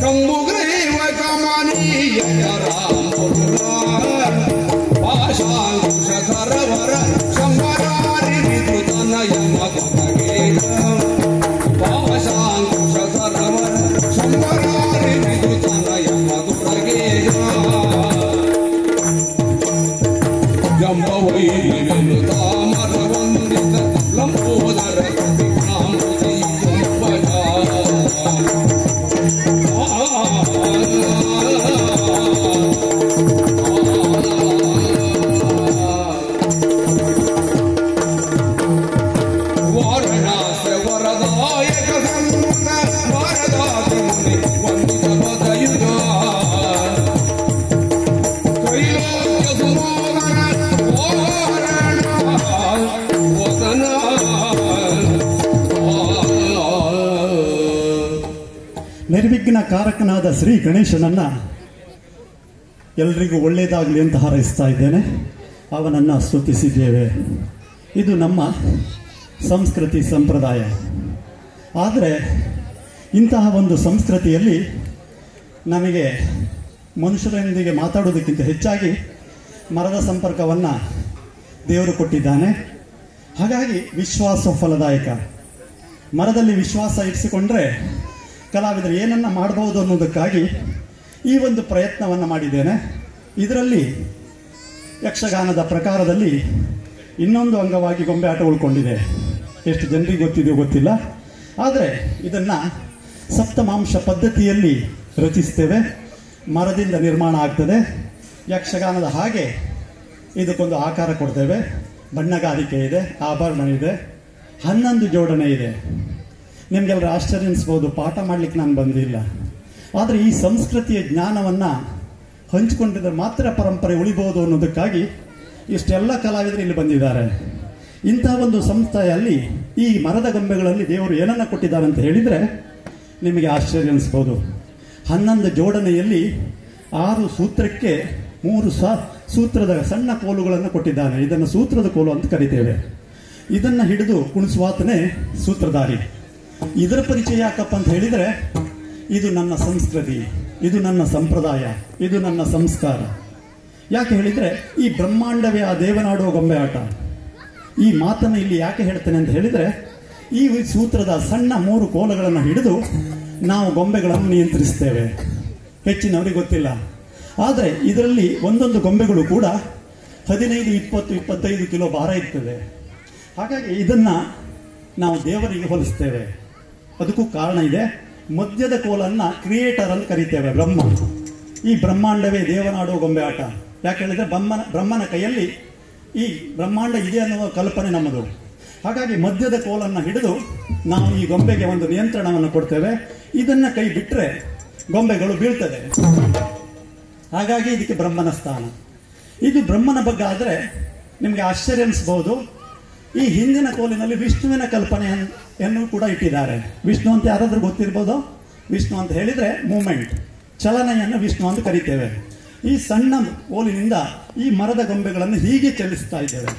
ಜಂಬುಗ್ರೀವ ಕಮನೀಯ ರಾಮುಲ ಪಾಶಾಂಕುಶಧರವರ ಶಂಬರಾರಿ ವಿದುತನಯ ಮಗಗೆ ಪಾಶಾಂಕುಶಧರವರ ಶಂಬರಾರಿ ವಿದುತನಯ ಮಗುರಗೆ ಜಂಬವೈರಿ ತಾಮರ ವಂದಿತ ಲಂಬೋದರ ಕೃತಿಕಾಮೃತಿ ಜಂಬಜ ವಾರಣಾಸ ವರದಾಯಕ ಸಂತ ವರದಾತ ಮುನಿ ವಂದಿತ ಪದಯುಗ ಕೈಲಾಸ ಸುಮೋದನ ವಾರಣ ವದನ ನಿರ್ವಿಘ್ನ ಕಾರಕನಾದ ಶ್ರೀ ಗಣೇಶನನ್ನ ಎಲ್ರಿಗೂ ಒಳ್ಳೆಯದಾಗಲಿ ಅಂತ ಹಾರೈಸ್ತಾ ಇದ್ದೇನೆ ಅವನನ್ನು ಸ್ತುತಿಸಿದ್ದೇವೆ ಇದು ನಮ್ಮ ಸಂಸ್ಕೃತಿ ಸಂಪ್ರದಾಯ ಆದರೆ ಇಂತಹ ಒಂದು ಸಂಸ್ಕೃತಿಯಲ್ಲಿ ನಮಗೆ ಮನುಷ್ಯರೊಂದಿಗೆ ಮಾತಾಡೋದಕ್ಕಿಂತ ಹೆಚ್ಚಾಗಿ ಮರದ ಸಂಪರ್ಕವನ್ನು ದೇವರು ಕೊಟ್ಟಿದ್ದಾನೆ ಹಾಗಾಗಿ ವಿಶ್ವಾಸ ಫಲದಾಯಕ ಮರದಲ್ಲಿ ವಿಶ್ವಾಸ ಇರಿಸಿಕೊಂಡ್ರೆ ಕಲಾವಿದರು ಏನನ್ನ ಮಾಡಬಹುದು ಅನ್ನೋದಕ್ಕಾಗಿ ಈ ಒಂದು ಪ್ರಯತ್ನವನ್ನು ಮಾಡಿದ್ದೇನೆ ಇದರಲ್ಲಿ ಯಕ್ಷಗಾನದ ಪ್ರಕಾರದಲ್ಲಿ ಇನ್ನೊಂದು ಅಂಗವಾಗಿ ಗೊಂಬೆ ಆಟ ಉಳ್ಕೊಂಡಿದೆ ಎಷ್ಟು ಜನರಿಗೆ ಗೊತ್ತಿದೆಯೋ ಗೊತ್ತಿಲ್ಲ ಆದರೆ ಇದನ್ನು ಸಪ್ತಮಾಂಶ ಪದ್ಧತಿಯಲ್ಲಿ ರಚಿಸ್ತೇವೆ ಮರದಿಂದ ನಿರ್ಮಾಣ ಆಗ್ತದೆ ಯಕ್ಷಗಾನದ ಹಾಗೆ ಇದಕ್ಕೊಂದು ಆಕಾರ ಕೊಡ್ತೇವೆ ಬಣ್ಣಗಾರಿಕೆ ಇದೆ ಆಭರಣ ಇದೆ ಹನ್ನೊಂದು ಜೋಡಣೆ ಇದೆ ನಿಮಗೆಲ್ಲರೂ ಆಶ್ಚರ್ಯ ಅನಿಸ್ಬೋದು ಪಾಠ ಮಾಡಲಿಕ್ಕೆ ನಾನು ಬಂದಿಲ್ಲ ಆದರೆ ಈ ಸಂಸ್ಕೃತಿಯ ಜ್ಞಾನವನ್ನು ಹಂಚಿಕೊಂಡಿದ್ರೆ ಮಾತ್ರ ಪರಂಪರೆ ಉಳಿಬಹುದು ಅನ್ನೋದಕ್ಕಾಗಿ ಇಷ್ಟೆಲ್ಲ ಕಲಾವಿದರು ಇಲ್ಲಿ ಬಂದಿದ್ದಾರೆ ಇಂತಹ ಒಂದು ಸಂಸ್ಥೆಯಲ್ಲಿ ಈ ಮರದ ಗೊಂಬೆಗಳಲ್ಲಿ ದೇವರು ಏನನ್ನ ಕೊಟ್ಟಿದ್ದಾರೆ ಅಂತ ಹೇಳಿದರೆ ನಿಮಗೆ ಆಶ್ಚರ್ಯ ಅನಿಸ್ಬೋದು ಹನ್ನೊಂದು ಜೋಡಣೆಯಲ್ಲಿ ಆರು ಸೂತ್ರಕ್ಕೆ ಮೂರು ಸಾ ಸೂತ್ರದ ಸಣ್ಣ ಕೋಲುಗಳನ್ನು ಕೊಟ್ಟಿದ್ದಾನೆ ಇದನ್ನು ಸೂತ್ರದ ಕೋಲು ಅಂತ ಕರಿತೇವೆ ಇದನ್ನು ಹಿಡಿದು ಕುಣಿಸುವಾತನೇ ಸೂತ್ರಧಾರಿ ಇದರ ಪರಿಚಯ ಯಾಕಪ್ಪ ಅಂತ ಹೇಳಿದರೆ ಇದು ನನ್ನ ಸಂಸ್ಕೃತಿ ಇದು ನನ್ನ ಸಂಪ್ರದಾಯ ಇದು ನನ್ನ ಸಂಸ್ಕಾರ ಯಾಕೆ ಹೇಳಿದರೆ ಈ ಬ್ರಹ್ಮಾಂಡವೇ ಆ ದೇವನಾಡುವ ಗೊಂಬೆ ಆಟ ಈ ಮಾತನ್ನು ಇಲ್ಲಿ ಯಾಕೆ ಹೇಳ್ತೇನೆ ಅಂತ ಹೇಳಿದರೆ ಈ ಸೂತ್ರದ ಸಣ್ಣ ಮೂರು ಕೋಲಗಳನ್ನು ಹಿಡಿದು ನಾವು ಗೊಂಬೆಗಳನ್ನು ನಿಯಂತ್ರಿಸ್ತೇವೆ ಹೆಚ್ಚಿನವರಿಗೆ ಗೊತ್ತಿಲ್ಲ ಆದರೆ ಇದರಲ್ಲಿ ಒಂದೊಂದು ಗೊಂಬೆಗಳು ಕೂಡ ಹದಿನೈದು ಇಪ್ಪತ್ತು ಇಪ್ಪತ್ತೈದು ಕಿಲೋ ಭಾರ ಇರ್ತದೆ ಹಾಗಾಗಿ ಇದನ್ನು ನಾವು ದೇವರಿಗೆ ಹೋಲಿಸ್ತೇವೆ ಅದಕ್ಕೂ ಕಾರಣ ಇದೆ ಮದ್ಯದ ಕೋಲನ್ನು ಕ್ರಿಯೇಟರ್ ಅಂತ ಕರಿತೇವೆ ಬ್ರಹ್ಮ ಈ ಬ್ರಹ್ಮಾಂಡವೇ ದೇವನಾಡುವ ಗೊಂಬೆ ಆಟ ಯಾಕೆ ಹೇಳಿದ್ರೆ ಬ್ರಹ್ಮನ ಬ್ರಹ್ಮನ ಕೈಯಲ್ಲಿ ಈ ಬ್ರಹ್ಮಾಂಡ ಇದೆ ಅನ್ನುವ ಕಲ್ಪನೆ ನಮ್ಮದು ಹಾಗಾಗಿ ಮದ್ಯದ ಕೋಲನ್ನು ಹಿಡಿದು ನಾವು ಈ ಗೊಂಬೆಗೆ ಒಂದು ನಿಯಂತ್ರಣವನ್ನು ಕೊಡ್ತೇವೆ ಇದನ್ನ ಕೈ ಬಿಟ್ಟರೆ ಗೊಂಬೆಗಳು ಬೀಳ್ತದೆ ಹಾಗಾಗಿ ಇದಕ್ಕೆ ಬ್ರಹ್ಮನ ಸ್ಥಾನ ಇದು ಬ್ರಹ್ಮನ ಬಗ್ಗೆ ಆದರೆ ನಿಮಗೆ ಆಶ್ಚರ್ಯ ಅನಿಸ್ಬಹುದು ಈ ಹಿಂದಿನ ಕೋಲಿನಲ್ಲಿ ವಿಷ್ಣುವಿನ ಕಲ್ಪನೆಯನ್ನು ಕೂಡ ಇಟ್ಟಿದ್ದಾರೆ ವಿಷ್ಣು ಅಂತ ಯಾರಾದ್ರೂ ಗೊತ್ತಿರ್ಬೋದು ವಿಷ್ಣು ಅಂತ ಹೇಳಿದ್ರೆ ಮೂಮೆಂಟ್ ಚಲನೆಯನ್ನು ವಿಷ್ಣು ಅಂತ ಕರಿತೇವೆ ಈ ಸಣ್ಣ ಕೋಲಿನಿಂದ ಈ ಮರದ ಗೊಂಬೆಗಳನ್ನು ಹೀಗೆ ಚಲಿಸ್ತಾ ಇದ್ದೇವೆ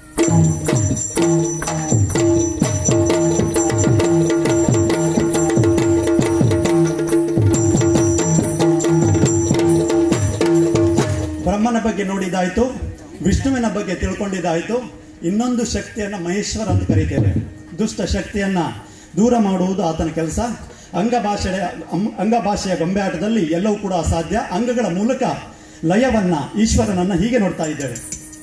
ಬ್ರಹ್ಮನ ಬಗ್ಗೆ ನೋಡಿದಾಯ್ತು ವಿಷ್ಣುವಿನ ಬಗ್ಗೆ ತಿಳ್ಕೊಂಡಿದ್ದಾಯ್ತು ಇನ್ನೊಂದು ಶಕ್ತಿಯನ್ನ ಮಹೇಶ್ವರ ಅಂತ ಕರಿತೇವೆ ದುಷ್ಟ ಶಕ್ತಿಯನ್ನ ದೂರ ಮಾಡುವುದು ಆತನ ಕೆಲಸ ಅಂಗಭಾಷೆಯ ಅಂ- ಅಂಗಭಾಷೆಯ ಗೊಂಬೆ ಆಟದಲ್ಲಿ ಎಲ್ಲವೂ ಕೂಡ ಅಸಾಧ್ಯ ಅಂಗಗಳ ಮೂಲಕ ಲಯವನ್ನ ಈಶ್ವರನನ್ನ ಹೀಗೆ ನೋಡ್ತಾ ಇದ್ದೇವೆ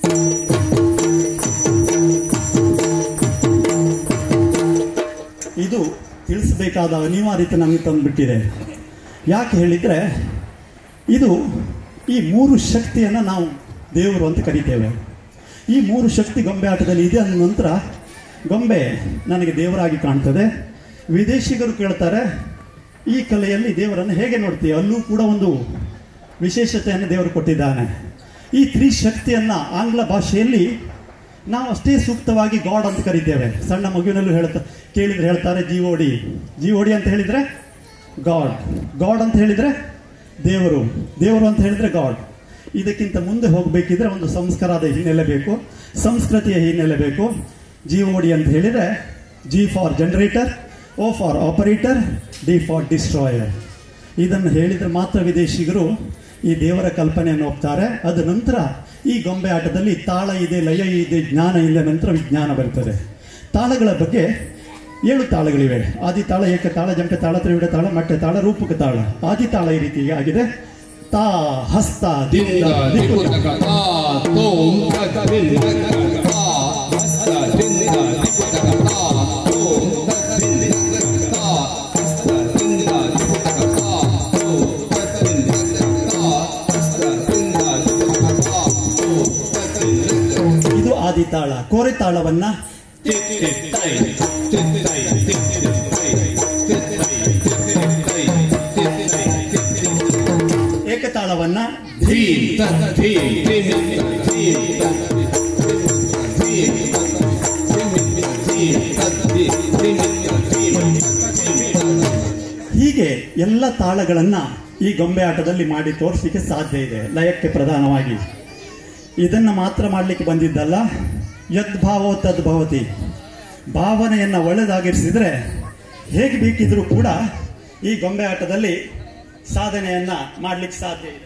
ಇದು ತಿಳಿಸಬೇಕಾದ ಅನಿವಾರ್ಯತೆ ನಮಗೆ ತಂದುಬಿಟ್ಟಿದೆ ಯಾಕೆ ಹೇಳಿದರೆ ಇದು ಈ ಮೂರು ಶಕ್ತಿಯನ್ನು ನಾವು ದೇವರು ಅಂತ ಕರಿತೇವೆ ಈ ಮೂರು ಶಕ್ತಿ ಗೊಂಬೆ ಆಟದಲ್ಲಿ ಇದೆ ಅಂದ ನಂತರ ಗೊಂಬೆ ನನಗೆ ದೇವರಾಗಿ ಕಾಣ್ತದೆ ವಿದೇಶಿಗರು ಕೇಳ್ತಾರೆ ಈ ಕಲೆಯಲ್ಲಿ ದೇವರನ್ನು ಹೇಗೆ ನೋಡ್ತೀವಿ ಅಲ್ಲೂ ಕೂಡ ಒಂದು ವಿಶೇಷತೆಯನ್ನು ದೇವರು ಕೊಟ್ಟಿದ್ದಾನೆ ಈ ತ್ರಿಶಕ್ತಿಯನ್ನು ಆಂಗ್ಲ ಭಾಷೆಯಲ್ಲಿ ನಾವು ಅಷ್ಟೇ ಸೂಕ್ತವಾಗಿ ಗಾಡ್ ಅಂತ ಕರಿತೇವೆ ಸಣ್ಣ ಮಗುವಿನಲ್ಲೂ ಹೇಳ್ತಾ ಕೇಳಿದ್ರೆ ಹೇಳ್ತಾರೆ G O D G O D ಅಂತ ಹೇಳಿದ್ರೆ ಗಾಡ್ ಗಾಡ್ ಅಂತ ಹೇಳಿದ್ರೆ ದೇವರು ದೇವರು ಅಂತ ಹೇಳಿದ್ರೆ ಗಾಡ್ ಇದಕ್ಕಿಂತ ಮುಂದೆ ಹೋಗಬೇಕಿದ್ರೆ ಒಂದು ಸಂಸ್ಕಾರದ ಹಿನ್ನೆಲೆ ಬೇಕು ಸಂಸ್ಕೃತಿಯ ಹಿನ್ನೆಲೆ ಬೇಕು ಜಿ ಓ ಡಿ ಅಂತ ಹೇಳಿದ್ರೆ G for generator O for operator D for destroyer ಇದನ್ನು ಹೇಳಿದರೆ ಮಾತ್ರ ವಿದೇಶಿಗರು ಈ ದೇವರ ಕಲ್ಪನೆಯನ್ನು ಒಪ್ತಾರೆ ಅದ ನಂತರ ಈ ಗೊಂಬೆ ಆಟದಲ್ಲಿ ತಾಳ ಇದೆ ಲಯ ಇದೆ ಜ್ಞಾನ ಇದೆ ನಂತರ ವಿಜ್ಞಾನ ಬರ್ತದೆ ತಾಳಗಳ ಬಗ್ಗೆ ಏಳು ತಾಳಗಳಿವೆ ಆದಿ ತಾಳ ಏಕ ತಾಳ ಜಂಪೆ ತಾಳ ತ್ರಿವಿಡ ತಾಳ ಮಟ್ಟೆ ತಾಳ ರೂಪಕ ತಾಳ ಆದಿ ತಾಳ ಈ ರೀತಿ ಆಗಿದೆ ತಾ ಹಸ್ತ ದಿಂದ ದಿಂದ ದಿಕ್ಕು ದಿಕ್ಕುತಕ ತಾ ತೋಂ ತಕ ದಿಂದ ತಕ ತಾ ಹಸ್ತ ದಿಂದ ದಿಕ್ಕುತಕ ತಾ ತೋಂ ತಕ ದಿಂದ ತಕ ತಾ ಹಸ್ತ ದಿಂದ ದಿಕ್ಕುತಕ ತಾ ತೋಂ ತಕ ದಿಂದ ತಕ ತಾ ಹಸ್ತ ದಿಂದ ದಿಕ್ಕುತಕ ತಾ ತೋಂ ತಕ ದಿಂದ ತಕ ಇದು ಆದಿ ತಾಳ ಕೋರೆ ತಾಳವನ್ನ ಟಿಕ್ ಟಿಕ್ ತೈ ಟಿಕ್ ತೈ ಟಿಕ್ ಟಿಕ್ ತೈ ಟಿಕ್ ತೈ ಟಿಕ್ ಟಿಕ್ ತೈ ಟಿಕ್ ತೈ ಟಿಕ್ ಟಿಕ್ ಏಕತಾಳವನ್ನ ಧೀಮ್ ತತ್ ಧೀಮ್ ಧೀಮ್ ಧೀಮ್ ಧೀಮ್ ಧೀಮ್ ತತ್ ಧೀಮ್ ಧೀಮ್ ಹೀಗೆ ಎಲ್ಲ ತಾಳಗಳನ್ನ ಈ ಗೊಂಬೆ ಆಟದಲ್ಲಿ ಮಾಡಿ ತೋರಿಸಲಿಕ್ಕೆ ಸಾಧ್ಯ ಇದೆ ಲಯಕ್ಕೆ ಪ್ರಧಾನವಾಗಿ ಇದನ್ನ ಮಾತ್ರ ಮಾಡಲಿಕ್ಕೆ ಬಂದಿದ್ದಲ್ಲ ಯದ್ಭಾವೋ ತದ್ಭವತಿ ಭಾವನೆಯನ್ನು ಒಳ್ಳೆದಾಗಿರಿಸಿದ್ರೆ ಹೇಗೆ ಬೇಕಿದ್ರೂ ಕೂಡ ಈ ಗೊಂಬೆ ಆಟದಲ್ಲಿ ಸಾಧನೆಯನ್ನ ಮಾಡಲಿಕ್ಕೆ ಸಾಧ್ಯ ಇದೆ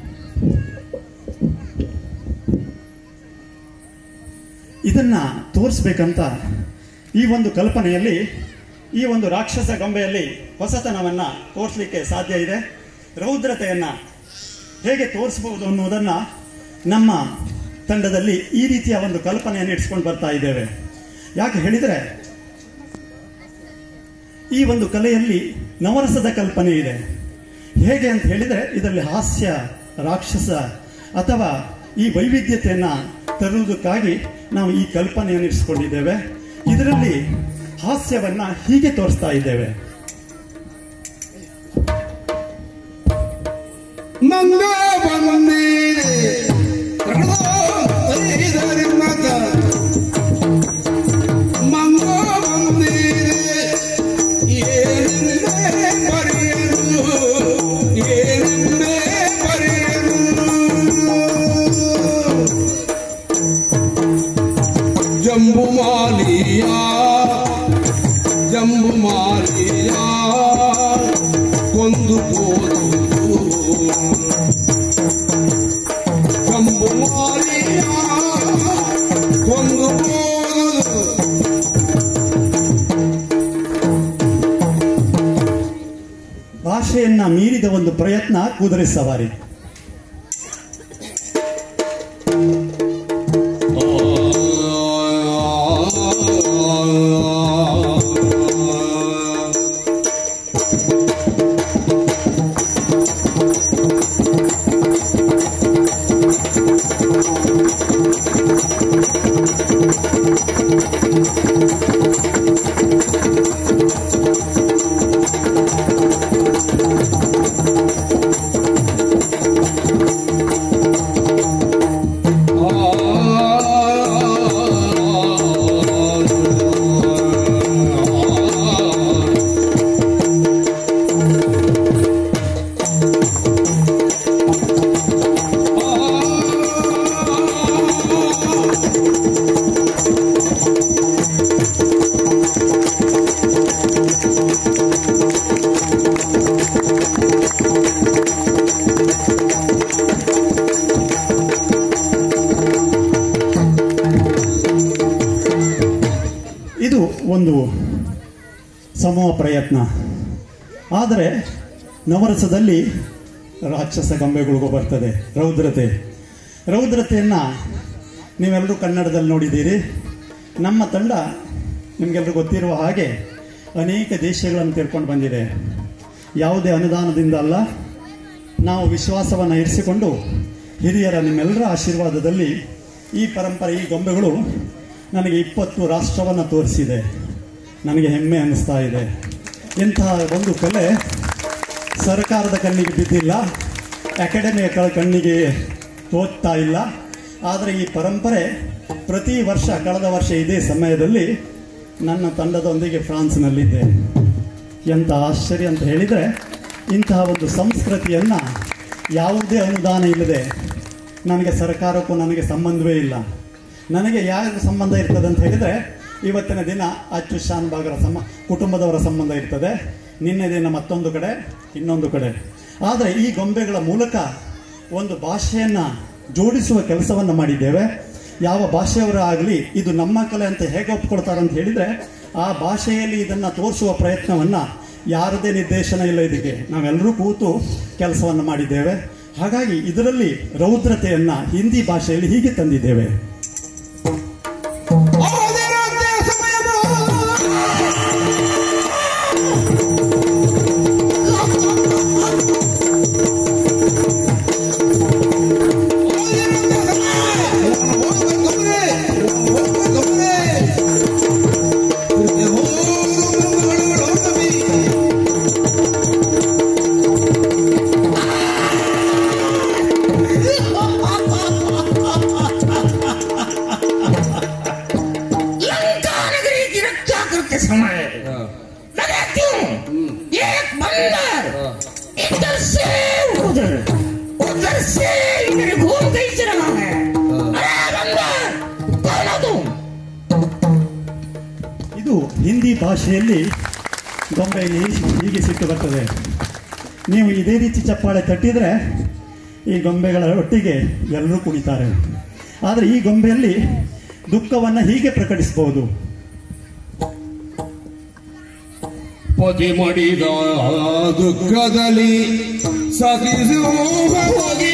ಇದನ್ನ ತೋರಿಸ್ಬೇಕಂತ ಈ ಒಂದು ಕಲ್ಪನೆಯಲ್ಲಿ ಈ ಒಂದು ರಾಕ್ಷಸ ಗೊಂಬೆಯಲ್ಲಿ ಹೊಸತನವನ್ನ ತೋರಿಸಲಿಕ್ಕೆ ಸಾಧ್ಯ ಇದೆ ರೌದ್ರತೆಯನ್ನ ಹೇಗೆ ತೋರಿಸಬಹುದು ಅನ್ನೋದನ್ನ ನಮ್ಮ ತಂಡದಲ್ಲಿ ಈ ರೀತಿಯ ಒಂದು ಕಲ್ಪನೆಯನ್ನು ಇಟ್ಸ್ಕೊಂಡು ಬರ್ತಾ ಇದ್ದೇವೆ ಯಾಕೆ ಹೇಳಿದರೆ ಈ ಒಂದು ಕಲೆಯಲ್ಲಿ ನವರಸದ ಕಲ್ಪನೆ ಇದೆ ಹೇಗೆ ಅಂತ ಹೇಳಿದರೆ ಇದರಲ್ಲಿ ಹಾಸ್ಯ ರಾಕ್ಷಸ ಅಥವಾ ಈ ವೈವಿಧ್ಯತೆಯನ್ನ ತರುವುದಕ್ಕಾಗಿ ನಾವು ಈ ಕಲ್ಪನೆಯನ್ನು ಇರಿಸಿಕೊಂಡಿದ್ದೇವೆ ಇದರಲ್ಲಿ ಹಾಸ್ಯವನ್ನ ಹೀಗೆ ತೋರಿಸ್ತಾ ಇದ್ದೇವೆ ಮಂಗ ಬಂದಿದೆ ತೈದರೆ ಮತ ಮಂಗ ಬಂದಿದೆ ಏನೆಂದೇ ಬರೆಯಲು ಏನೆಂದೇ ಬರೆಯಲು ಜಂಬು ಮಾಲಿಯ ಜಂಬು ಮಾಲಿಯ ಕೊಂದು ಹೋದುದು ಜಂಬು ಮಾಲಿಯ ಕೊಂದು ಹೋದುದು ಭಾಷೆಯನ್ನ ಮೀರಿದ ಒಂದು ಪ್ರಯತ್ನ ಕುದುರೆ ಸವಾರಿ ಇದು ಒಂದು ಸಮೂಹ ಪ್ರಯತ್ನ ಆದರೆ ನವರಸದಲ್ಲಿ ರಾಕ್ಷಸ ಗೊಂಬೆಗಳಿಗೂ ಬರ್ತದೆ ರೌದ್ರತೆ ರೌದ್ರತೆಯನ್ನು ನೀವೆಲ್ಲರೂ ಕನ್ನಡದಲ್ಲಿ ನೋಡಿದ್ದೀರಿ ನಮ್ಮ ತಂಡ ನಿಮಗೆಲ್ಲರೂ ಗೊತ್ತಿರುವ ಹಾಗೆ ಅನೇಕ ದೇಶಗಳನ್ನು ತಿಳ್ಕೊಂಡು ಬಂದಿದೆ ಯಾವುದೇ ಅನುದಾನದಿಂದ ಅಲ್ಲ ನಾವು ವಿಶ್ವಾಸವನ್ನು ಇರಿಸಿಕೊಂಡು ಹಿರಿಯರ ನಿಮ್ಮೆಲ್ಲರ ಆಶೀರ್ವಾದದಲ್ಲಿ ಈ ಪರಂಪರೆ ಈ ಗೊಂಬೆಗಳು ನನಗೆ ಇಪ್ಪತ್ತು ರಾಷ್ಟ್ರವನ್ನು ತೋರಿಸಿದೆ ನನಗೆ ಹೆಮ್ಮೆ ಅನ್ನಿಸ್ತಾ ಇದೆ ಇಂತಹ ಒಂದು ಕಲೆ ಸರ್ಕಾರದ ಕಣ್ಣಿಗೆ ಬಿದ್ದಿಲ್ಲ ಅಕಾಡೆಮಿಯ ಕಣ್ಣಿಗೆ ತೋಚ್ತಾ ಇಲ್ಲ ಆದರೆ ಈ ಪರಂಪರೆ ಪ್ರತಿ ವರ್ಷ ಕಳೆದ ವರ್ಷ ಇದೇ ಸಮಯದಲ್ಲಿ ನನ್ನ ತಂಡದೊಂದಿಗೆ ಫ್ರಾನ್ಸ್ನಲ್ಲಿದ್ದೆ ಎಂಥ ಆಶ್ಚರ್ಯ ಅಂತ ಹೇಳಿದರೆ ಇಂತಹ ಒಂದು ಸಂಸ್ಕೃತಿಯನ್ನು ಯಾವುದೇ ಅನುದಾನ ಇಲ್ಲದೆ ನನಗೆ ಸರ್ಕಾರಕ್ಕೂ ನನಗೆ ಸಂಬಂಧವೇ ಇಲ್ಲ ನನಗೆ ಯಾವ ಸಂಬಂಧ ಇರ್ತದೆ ಅಂತ ಹೇಳಿದರೆ ಇವತ್ತಿನ ದಿನ ಅಚ್ಚು ಶಾನ್ ಬಾಗರ ಸಮ ಕುಟುಂಬದವರ ಸಂಬಂಧ ಇರ್ತದೆ ನಿನ್ನೆ ದಿನ ಮತ್ತೊಂದು ಕಡೆ ಇನ್ನೊಂದು ಕಡೆ ಆದರೆ ಈ ಗೊಂಬೆಗಳ ಮೂಲಕ ಒಂದು ಭಾಷೆಯನ್ನು ಜೋಡಿಸುವ ಕೆಲಸವನ್ನು ಮಾಡಿದ್ದೇವೆ ಯಾವ ಭಾಷೆಯವರ ಆಗಲಿ ಇದು ನಮ್ಮ ಕಲೆ ಅಂತ ಹೇಗೆ ಒಪ್ಕೊಳ್ತಾರೆ ಅಂತ ಹೇಳಿದರೆ ಆ ಭಾಷೆಯಲ್ಲಿ ಇದನ್ನು ತೋರಿಸುವ ಪ್ರಯತ್ನವನ್ನು ಯಾರದೇ ನಿರ್ದೇಶನ ಇಲ್ಲ ಇದಕ್ಕೆ ನಾವೆಲ್ಲರೂ ಕೂತು ಕೆಲಸವನ್ನು ಮಾಡಿದ್ದೇವೆ ಹಾಗಾಗಿ ಇದರಲ್ಲಿ ರೌದ್ರತೆಯನ್ನು ಹಿಂದಿ ಭಾಷೆಯಲ್ಲಿ ಹೀಗೆ ತಂದಿದ್ದೇವೆ ಆದಿರಾತ್ರಿಯ ಸಮಯವು लंका नगरी की रक्षा करते समय लगा क्यों एक बंदर इधर से उधर उधर से इधर घूम कैसे रहा है अरे बंदर कौन हो तुम ಇದು ಹಿಂದಿ ಭಾಷೆಯಲ್ಲಿ ಗೊಂಬೆಯಲ್ಲಿ ಹೀಗೆ ಸಿಟ್ಟು ಬರ್ತದೆ ನೀವು ಇದೇ ರೀತಿ ಚಪ್ಪಾಳೆ ತಟ್ಟಿದರೆ ಈ ಗೊಂಬೆಗಳ ಒಟ್ಟಿಗೆ ಎಲ್ಲರೂ ಕುಣಿತಾರೆ ಆದರೆ ಈ ಗೊಂಬೆಯಲ್ಲಿ ದುಃಖವನ್ನು ಹೀಗೆ ಪ್ರಕಟಿಸಬಹುದು ಪತಿ ಮಡಿದ ದುಃಖದಲ್ಲಿ ಸತಿಸುವ ಹೋಗಿ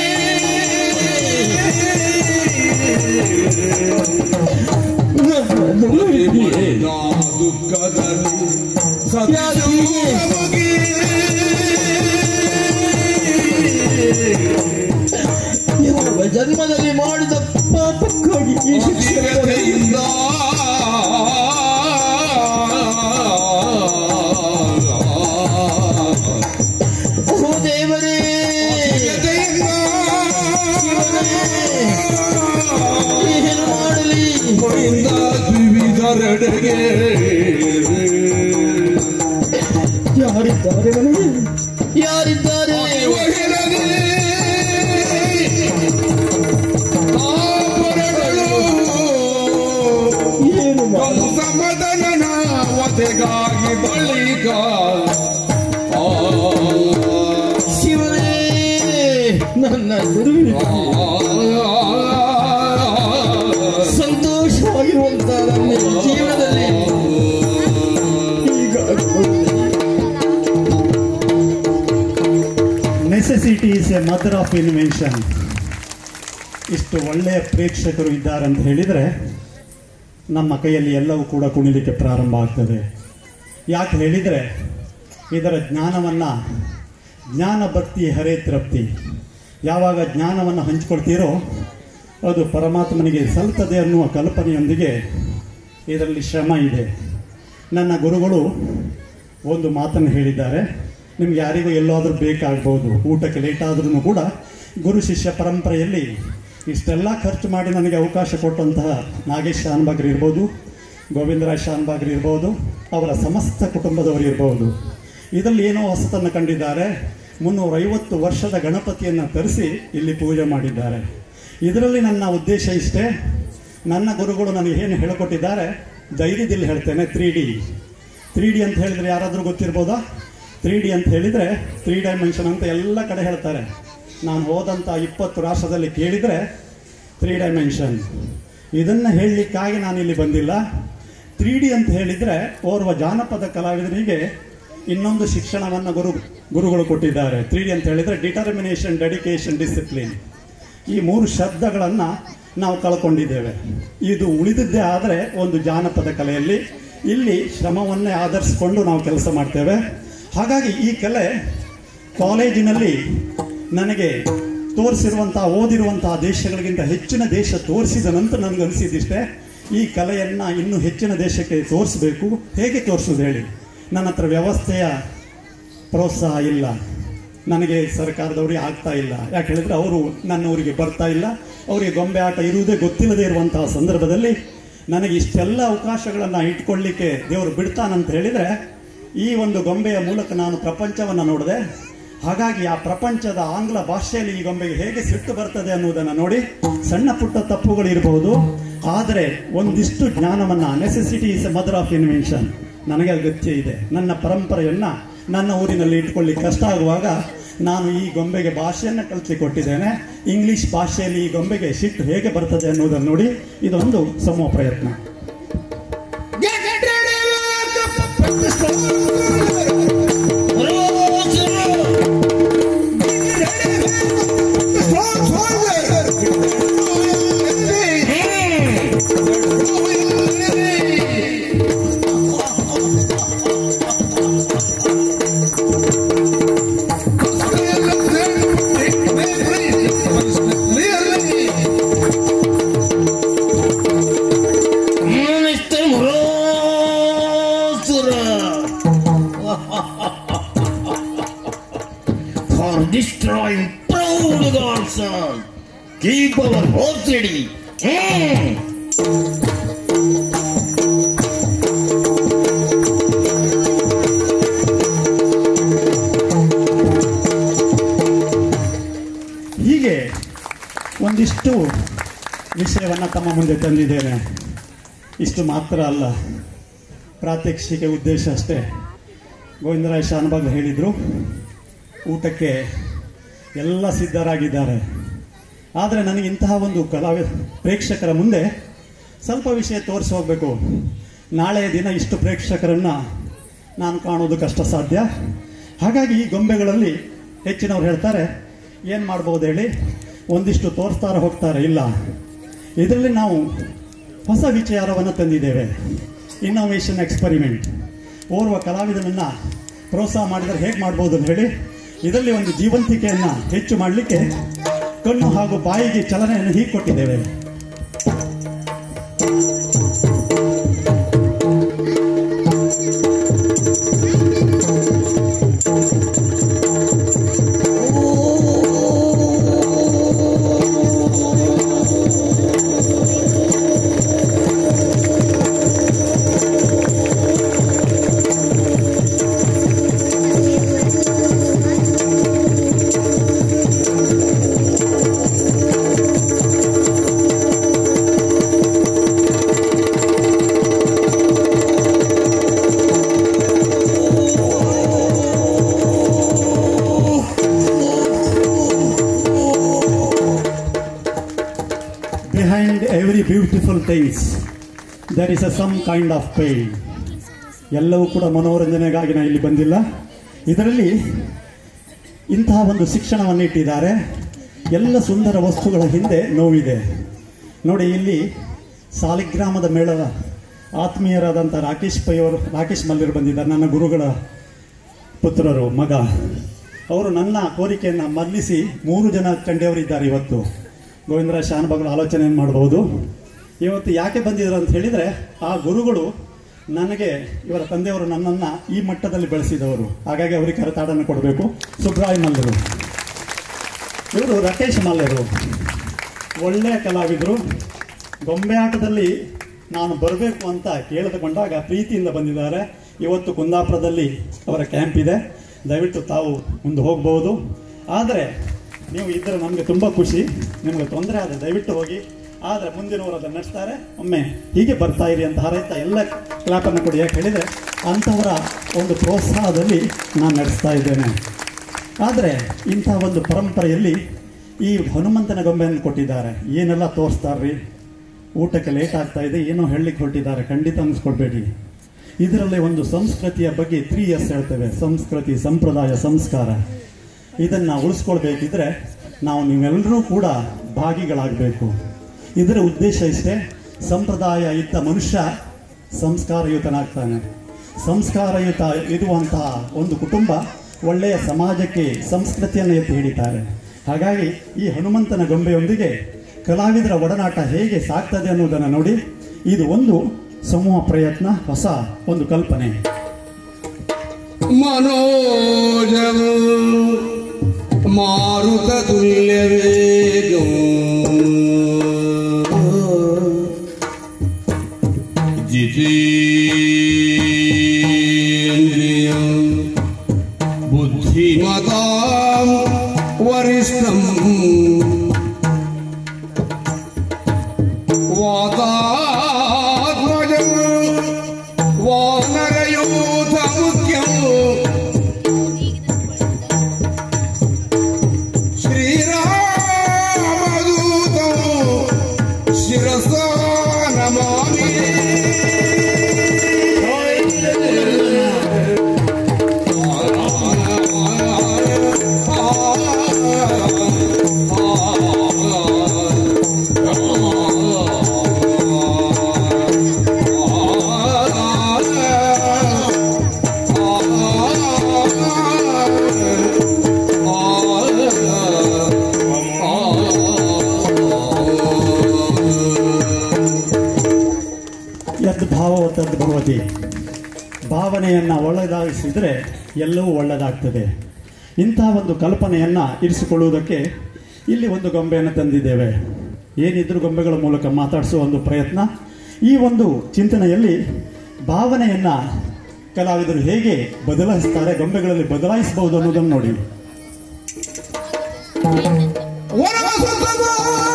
ಪತಿ ಮಡಿದ ದುಃಖದಲ್ಲಿ ಸತಿಸುವ ಹೋಗಿ ಜನ್ಮದಲ್ಲಿ ಮಾಡಿದ ಪಾಪಕ್ಕಾಗಿ ಈ ಶಿಕ್ಷೆ ಅತಿವ್ಯಥೆಯಿಂದ ಓ ದೇವರೇ ಅತಿವ್ಯಥೆಯಿಂದ ಏನು ಮಾಡಲಿ ಗೋವಿಂದ ದ್ವಿವಿಧರೆಡೆಗೆ ಯಾರಿದ್ದಾರೆ ನನಗೆ ಯಾರಿದ್ದಾರೆ ಒಹಿರದೆ ತಾಪರಗಳು ಏನು ಮಾಡ ಕಂಸಮದನನ ವಧೆಗಾಗಿ ಬಳಿಕ ಆ, ಶಿವನೇ ನನ್ನ ಗುರುವಿಗೆ ಸಂತೋಷವಾಗಿರುವಂತ ನನ್ನ ಜೀವನದಲ್ಲಿ ಈಗ necessity is a mother of invention ಇಷ್ಟು ಒಳ್ಳೆಯ ಪ್ರೇಕ್ಷಕರು ಇದ್ದಾರೆ ಅಂತ ಹೇಳಿದರೆ ನಮ್ಮ ಕೈಯಲ್ಲಿ ಎಲ್ಲವೂ ಕೂಡ ಕುಣಿಲಿಕ್ಕೆ ಪ್ರಾರಂಭ ಆಗ್ತದೆ ಯಾಕೆ ಹೇಳಿದರೆ ಇದರ ಜ್ಞಾನವನ್ನು ಜ್ಞಾನ ಭಕ್ತಿ ಹರೇ ತೃಪ್ತಿ ಯಾವಾಗ ಜ್ಞಾನವನ್ನು ಹಂಚಿಕೊಳ್ತೀರೋ ಅದು ಪರಮಾತ್ಮನಿಗೆ ಸಲ್ತದೆ ಅನ್ನುವ ಕಲ್ಪನೆಯೊಂದಿಗೆ ಇದರಲ್ಲಿ ಶ್ರಮ ಇದೆ ನನ್ನ ಗುರುಗಳು ಒಂದು ಮಾತನ್ನು ಹೇಳಿದ್ದಾರೆ ನಿಮ್ಗೆ ಯಾರಿಗೂ ಎಲ್ಲಾದರೂ ಬೇಕಾಗ್ಬೋದು ಊಟಕ್ಕೆ ಲೇಟ್ ಆದ್ರೂ ಕೂಡ ಗುರು ಶಿಷ್ಯ ಪರಂಪರೆಯಲ್ಲಿ ಇಷ್ಟೆಲ್ಲ ಖರ್ಚು ಮಾಡಿ ನನಗೆ ಅವಕಾಶ ಕೊಟ್ಟಂತಹ ನಾಗೇಶ್ ಶಾನ್ಭಾಗ್ರು ಇರ್ಬೋದು ಗೋವಿಂದರಾಜ್ ಶಾನ್ಭಾಗ್ರು ಇರ್ಬೋದು ಅವರ ಸಮಸ್ತ ಕುಟುಂಬದವರು ಇರ್ಬೋದು ಇದರಲ್ಲಿ ಏನೋ ಹೊಸತನ್ನು ಕಂಡಿದ್ದಾರೆ ಮುನ್ನೂರೈವತ್ತು ವರ್ಷದ ಗಣಪತಿಯನ್ನು ತರಿಸಿ ಇಲ್ಲಿ ಪೂಜೆ ಮಾಡಿದ್ದಾರೆ ಇದರಲ್ಲಿ ನನ್ನ ಉದ್ದೇಶ ಇಷ್ಟೇ ನನ್ನ ಗುರುಗಳು ನನಗೆ ಏನು ಹೇಳಿಕೊಟ್ಟಿದ್ದಾರೆ ಧೈರ್ಯದಲ್ಲಿ ಹೇಳ್ತೇನೆ ತ್ರೀ ಡಿ ತ್ರೀ ಡಿ ಅಂತ ಹೇಳಿದ್ರೆ ಯಾರಾದರೂ ಗೊತ್ತಿರ್ಬೋದಾ ತ್ರೀ ಡಿ ಅಂತ ಹೇಳಿದರೆ ತ್ರೀ ಡೈಮೆನ್ಷನ್ ಅಂತ ಎಲ್ಲ ಕಡೆ ಹೇಳ್ತಾರೆ ನಾನು ಹೋದಂಥ ಇಪ್ಪತ್ತು ರಾಷ್ಟ್ರದಲ್ಲಿ ಕೇಳಿದರೆ ತ್ರೀ ಡೈಮೆನ್ಷನ್ ಇದನ್ನು ಹೇಳಲಿಕ್ಕಾಗಿ ನಾನು ಇಲ್ಲಿ ಬಂದಿಲ್ಲ ತ್ರೀ ಡಿ ಅಂತ ಹೇಳಿದರೆ ಓರ್ವ ಜಾನಪದ ಕಲಾವಿದನಿಗೆ ಇನ್ನೊಂದು ಶಿಕ್ಷಣವನ್ನು ಗುರು ಗುರುಗಳು ಕೊಟ್ಟಿದ್ದಾರೆ ತ್ರೀ ಡಿ ಅಂತ ಹೇಳಿದರೆ ಡಿಟರ್ಮಿನೇಷನ್ ಡೆಡಿಕೇಶನ್ ಡಿಸಿಪ್ಲಿನ್ ಈ ಮೂರು ಶಬ್ದಗಳನ್ನು ನಾವು ಕಳ್ಕೊಂಡಿದ್ದೇವೆ ಇದು ಉಳಿದಿದ್ದೇ ಆದರೆ ಒಂದು ಜಾನಪದ ಕಲೆಯಲ್ಲಿ ಇಲ್ಲಿ ಶ್ರಮವನ್ನೇ ಆಧರಿಸಿಕೊಂಡು ನಾವು ಕೆಲಸ ಮಾಡ್ತೇವೆ ಹಾಗಾಗಿ ಈ ಕಲೆ ಕಾಲೇಜಿನಲ್ಲಿ ನನಗೆ ತೋರಿಸಿರುವಂಥ ಓದಿರುವಂತಹ ದೇಶಗಳಿಗಿಂತ ಹೆಚ್ಚಿನ ದೇಶ ತೋರಿಸಿದ ನಂತರ ನನಗೆ ಅನಿಸಿದಿಷ್ಟೇ ಈ ಕಲೆಯನ್ನು ಇನ್ನೂ ಹೆಚ್ಚಿನ ದೇಶಕ್ಕೆ ತೋರಿಸಬೇಕು ಹೇಗೆ ತೋರಿಸೋದು ಹೇಳಿ ನನ್ನ ಹತ್ರ ವ್ಯವಸ್ಥೆಯ ಪ್ರೋತ್ಸಾಹ ಇಲ್ಲ ನನಗೆ ಸರ್ಕಾರದವರಿಗೆ ಆಗ್ತಾ ಇಲ್ಲ ಯಾಕೆ ಹೇಳಿದ್ರೆ ಅವರು ನನ್ನ ಊರಿಗೆ ಬರ್ತಾ ಇಲ್ಲ ಅವರಿಗೆ ಗೊಂಬೆ ಆಟ ಇರುವುದೇ ಗೊತ್ತಿಲ್ಲದೆ ಇರುವಂತಹ ಸಂದರ್ಭದಲ್ಲಿ ನನಗೆ ಇಷ್ಟೆಲ್ಲ ಅವಕಾಶಗಳನ್ನು ಇಟ್ಕೊಳ್ಳಿಕ್ಕೆ ದೇವರು ಬಿಡ್ತಾನಂತ ಹೇಳಿದರೆ ಈ ಒಂದು ಗೊಂಬೆಯ ಮೂಲಕ ನಾನು ಪ್ರಪಂಚವನ್ನು ನೋಡಿದೆ ಹಾಗಾಗಿ ಆ ಪ್ರಪಂಚದ ಆಂಗ್ಲ ಭಾಷೆಯಲ್ಲಿ ಈ ಗೊಂಬೆಗೆ ಹೇಗೆ ಸಿಟ್ಟು ಬರ್ತದೆ ಅನ್ನುವುದನ್ನು ನೋಡಿ ಸಣ್ಣ ಪುಟ್ಟ ತಪ್ಪುಗಳು ಇರಬಹುದು ಆದರೆ ಒಂದಿಷ್ಟು ಜ್ಞಾನವನ್ನು necessity is a mother of invention ನನಗೆ ಅಗತ್ಯ ಇದೆ ನನ್ನ ಪರಂಪರೆಯನ್ನು ನನ್ನ ಊರಿನಲ್ಲಿ ಇಟ್ಕೊಳ್ಳಿಕ್ಕೆ ಕಷ್ಟ ಆಗುವಾಗ ನಾನು ಈ ಗೊಂಬೆಗೆ ಭಾಷೆಯನ್ನು ಕಲಿಸಿ ಕೊಟ್ಟಿದ್ದೇನೆ ಇಂಗ್ಲಿಷ್ ಭಾಷೆಯಲ್ಲಿ ಈ ಗೊಂಬೆಗೆ ಸಿಟ್ಟು ಹೇಗೆ ಬರ್ತದೆ ಅನ್ನೋದನ್ನು ನೋಡಿ ಇದೊಂದು ಸಮೂಹ ಪ್ರಯತ್ನ Get ready to put the storm. Mister ಮುರೋಸುರ for destroying proud Godson. Keep our hope steady. Hmm. ಹೀಗೆ ಒಂದಿಷ್ಟು ವಿಷಯವನ್ನು ತಮ್ಮ ಮುಂದೆ ತಂದಿದ್ದೇನೆ ಇಷ್ಟು ಮಾತ್ರ ಅಲ್ಲ ಪ್ರಾತ್ಯಕ್ಷಿಕೆ ಉದ್ದೇಶ ಅಷ್ಟೇ ಗೋವಿಂದರಾಯ ಶಾನಭಾಗ್ ಹೇಳಿದರು ಊಟಕ್ಕೆ ಎಲ್ಲ ಸಿದ್ಧರಾಗಿದ್ದಾರೆ ಆದರೆ ನನಗೆ ಇಂತಹ ಒಂದು ಕಲಾವಿ ಪ್ರೇಕ್ಷಕರ ಮುಂದೆ ಸ್ವಲ್ಪ ವಿಷಯ ತೋರಿಸಿ ಹೋಗಬೇಕು ನಾಳೆಯ ದಿನ ಇಷ್ಟು ಪ್ರೇಕ್ಷಕರನ್ನು ನಾನು ಕಾಣೋದು ಕಷ್ಟ ಸಾಧ್ಯ ಹಾಗಾಗಿ ಈ ಗೊಂಬೆಗಳಲ್ಲಿ ಹೆಚ್ಚಿನವ್ರು ಹೇಳ್ತಾರೆ ಏನು ಮಾಡ್ಬೋದು ಹೇಳಿ ಒಂದಿಷ್ಟು ತೋರಿಸ್ತಾರೆ ಹೋಗ್ತಾರೆ ಇಲ್ಲ ಇದರಲ್ಲಿ ನಾವು ಹೊಸ ವಿಚಾರವನ್ನು ತಂದಿದ್ದೇವೆ ಇನ್ನೋವೇಷನ್ ಎಕ್ಸ್ಪರಿಮೆಂಟ್ ಓರ್ವ ಕಲಾವಿದನನ್ನು ಪ್ರೋತ್ಸಾಹ ಮಾಡಿದರೆ ಹೇಗೆ ಮಾಡ್ಬೋದು ಅಂತ ಹೇಳಿ ಇದರಲ್ಲಿ ಒಂದು ಜೀವಂತಿಕೆಯನ್ನು ಹೆಚ್ಚು ಮಾಡಲಿಕ್ಕೆ ಕಣ್ಣು ಹಾಗೂ ಬಾಯಿಗೆ ಚಲನೆಯನ್ನು ಹೀಗೆ ಕೊಟ್ಟಿದ್ದೇವೆ behind every beautiful things there is a some kind of pain ಎಲ್ಲವೂ ಕೂಡ ಮನೋರಂಜನೆಗಾಗಿ ನಾನು ಇಲ್ಲಿ ಬಂದಿಲ್ಲ ಇದರಲ್ಲಿ ಇಂತಹ ಒಂದು ಶಿಕ್ಷಣವನ್ನು ಇಟ್ಟಿದ್ದಾರೆ ಎಲ್ಲ ಸುಂದರ ವಸ್ತುಗಳ ಹಿಂದೆ ನೋವಿದೆ ನೋಡಿ ಇಲ್ಲಿ ಸಾಲಿಗ್ರಾಮದ ಮೇಳದ ಆತ್ಮೀಯರಾದಂಥ ರಾಕೇಶ್ ಪೈ ಅವರು ರಾಕೇಶ್ ಮಲ್ಲಿರು ಬಂದಿದ್ದಾರೆ ನನ್ನ ಗುರುಗಳ ಪುತ್ರರು ಮಗ ಅವರು ನನ್ನ ಕೋರಿಕೆಯನ್ನು ಮನ್ನಿಸಿ ಮೂರು ಜನ ಕಂಡೆಯವರಿದ್ದಾರೆ ಇವತ್ತು ಗೋವಿಂದರಾಜ ಶಾನಭಾಗಲು ಆಲೋಚನೆಯನ್ನು ಮಾಡಬಹುದು ಇವತ್ತು ಯಾಕೆ ಬಂದಿದ್ರು ಅಂತ ಹೇಳಿದರೆ ಆ ಗುರುಗಳು ನನಗೆ ಇವರ ತಂದೆಯವರು ನನ್ನನ್ನು ಈ ಮಟ್ಟದಲ್ಲಿ ಬೆಳೆಸಿದವರು ಹಾಗಾಗಿ ಅವರಿಗೆ ಕರೆತಾಡನ್ನು ಕೊಡಬೇಕು ಸುಬ್ರಾಯ್ ಮಲ್ಲರು ಇವರು ರಾಕೇಶ್ ಮಲ್ಲರು ಒಳ್ಳೆಯ ಕಲಾವಿದರು ಗೊಂಬೆ ಆಟದಲ್ಲಿ ನಾನು ಬರಬೇಕು ಅಂತ ಕೇಳಿದುಕೊಂಡಾಗ ಪ್ರೀತಿಯಿಂದ ಬಂದಿದ್ದಾರೆ ಇವತ್ತು ಕುಂದಾಪುರದಲ್ಲಿ ಅವರ ಕ್ಯಾಂಪ್ ಇದೆ ದಯವಿಟ್ಟು ತಾವು ಮುಂದೆ ಹೋಗ್ಬೋದು ಆದರೆ ನೀವು ಇದ್ದರೆ ನಮಗೆ ತುಂಬ ಖುಷಿ ನಿಮಗೆ ತೊಂದರೆ ಆದರೆ ದಯವಿಟ್ಟು ಹೋಗಿ ಆದರೆ ಮುಂದಿನವರು ಅದನ್ನು ನಡೆಸ್ತಾರೆ ಒಮ್ಮೆ ಹೀಗೆ ಬರ್ತಾ ಇರಿ ಅಂತ ಹಾರೈತಾ ಎಲ್ಲ ಕ್ಲಾಪನ್ನು ಕೊಡಿ ಯಾಕೆ ಹೇಳಿದರೆ ಅಂಥವರ ಒಂದು ಪ್ರೋತ್ಸಾಹದಲ್ಲಿ ನಾನು ನಡೆಸ್ತಾ ಇದ್ದೇನೆ ಆದರೆ ಇಂಥ ಒಂದು ಪರಂಪರೆಯಲ್ಲಿ ಈ ಹನುಮಂತನ ಗೊಂಬೆಯನ್ನು ಕೊಟ್ಟಿದ್ದಾರೆ ಏನೆಲ್ಲ ತೋರಿಸ್ತಾರ್ರಿ ಊಟಕ್ಕೆ ಲೇಟ್ ಆಗ್ತಾ ಇದೆ ಏನೋ ಹೇಳಲಿಕ್ಕೆ ಹೊರಟಿದ್ದಾರೆ ಖಂಡಿತ ಅನ್ಸ್ಕೊಡ್ಬೇಡಿ ಇದರಲ್ಲಿ ಒಂದು ಸಂಸ್ಕೃತಿಯ ಬಗ್ಗೆ ತ್ರೀ ಎಸ್ ಹೇಳ್ತೇವೆ ಸಂಸ್ಕೃತಿ ಸಂಪ್ರದಾಯ ಸಂಸ್ಕಾರ ಇದನ್ನು ಉಳಿಸ್ಕೊಳ್ಬೇಕಿದ್ರೆ ನಾವು ನೀವೆಲ್ಲರೂ ಕೂಡ ಭಾಗಿಗಳಾಗಬೇಕು ಇದರ ಉದ್ದೇಶ ಇಷ್ಟೇ ಸಂಪ್ರದಾಯ ಇದ್ದ ಮನುಷ್ಯ ಸಂಸ್ಕಾರಯುತನಾಗ್ತಾನೆ ಸಂಸ್ಕಾರಯುತ ಇರುವಂತಹ ಒಂದು ಕುಟುಂಬ ಒಳ್ಳೆಯ ಸಮಾಜಕ್ಕೆ ಸಂಸ್ಕೃತಿಯನ್ನು ಎತ್ತಿ ಹಿಡಿತಾರೆ ಹಾಗಾಗಿ ಈ ಹನುಮಂತನ ಗೊಂಬೆಯೊಂದಿಗೆ ಕಲಾವಿದರ ಒಡನಾಟ ಹೇಗೆ ಸಾಗ್ತದೆ ಅನ್ನೋದನ್ನು ನೋಡಿ ಇದು ಒಂದು ಸಮೂಹ ಪ್ರಯತ್ನ ಹೊಸ ಒಂದು ಕಲ್ಪನೆ മനോജം മാരുത തുല്യവേഗം ജിതേന്ദ്രിയം ബുദ്ധിമതാം വരിഷ്ഠം വാതാത്മജം വാനരയോ ಭಾವನೆಯನ್ನು ಒಳ್ಳೆದಾಗಿಸಿದರೆ ಎಲ್ಲವೂ ಒಳ್ಳೆಯದಾಗ್ತದೆ ಇಂತಹ ಒಂದು ಕಲ್ಪನೆಯನ್ನು ಇರಿಸಿಕೊಳ್ಳುವುದಕ್ಕೆ ಇಲ್ಲಿ ಒಂದು ಗೊಂಬೆಯನ್ನು ತಂದಿದ್ದೇವೆ ಏನಿದ್ರು ಗೊಂಬೆಗಳ ಮೂಲಕ ಮಾತಾಡಿಸುವ ಒಂದು ಪ್ರಯತ್ನ ಈ ಒಂದು ಚಿಂತನೆಯಲ್ಲಿ ಭಾವನೆಯನ್ನು ಕಲಾವಿದರು ಹೇಗೆ ಬದಲಾಯಿಸ್ತಾರೆ ಗೊಂಬೆಗಳಲ್ಲಿ ಬದಲಾಯಿಸಬಹುದು ಅನ್ನೋದನ್ನು ನೋಡಿ ವರವ ಸುತ್ತದ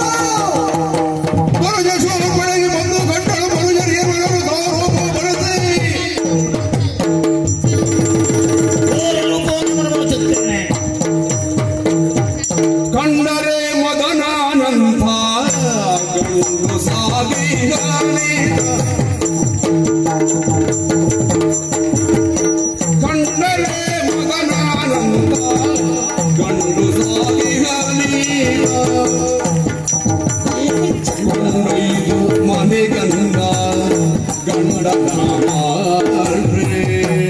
ವರಜೇಶ್ವರ ಬೆಳಗ್ಗೆ ಬಂದು ಗಂಟಲು ಮನುಜರಿಗೆ ಮನರು ಗೌರವ ಬರುತ್ತೆ ಓರಲು ಕೋರಲು ಬಳಸುತ್ತೇನೆ ಕಂಡರೆ ಮದನಾನಂದ ಗಂಡು ಸಾಗಿಗಾನೆ ಕಂಡರೆ ಮದನಾನಂದ ಗಂಡು ಸಾಗಿಗಾನೆ ಕೊಂಡೊಯ್ದು ಮನೆ ಗಂಡ ಗಂಡನ ಮಾಡ್ರೆ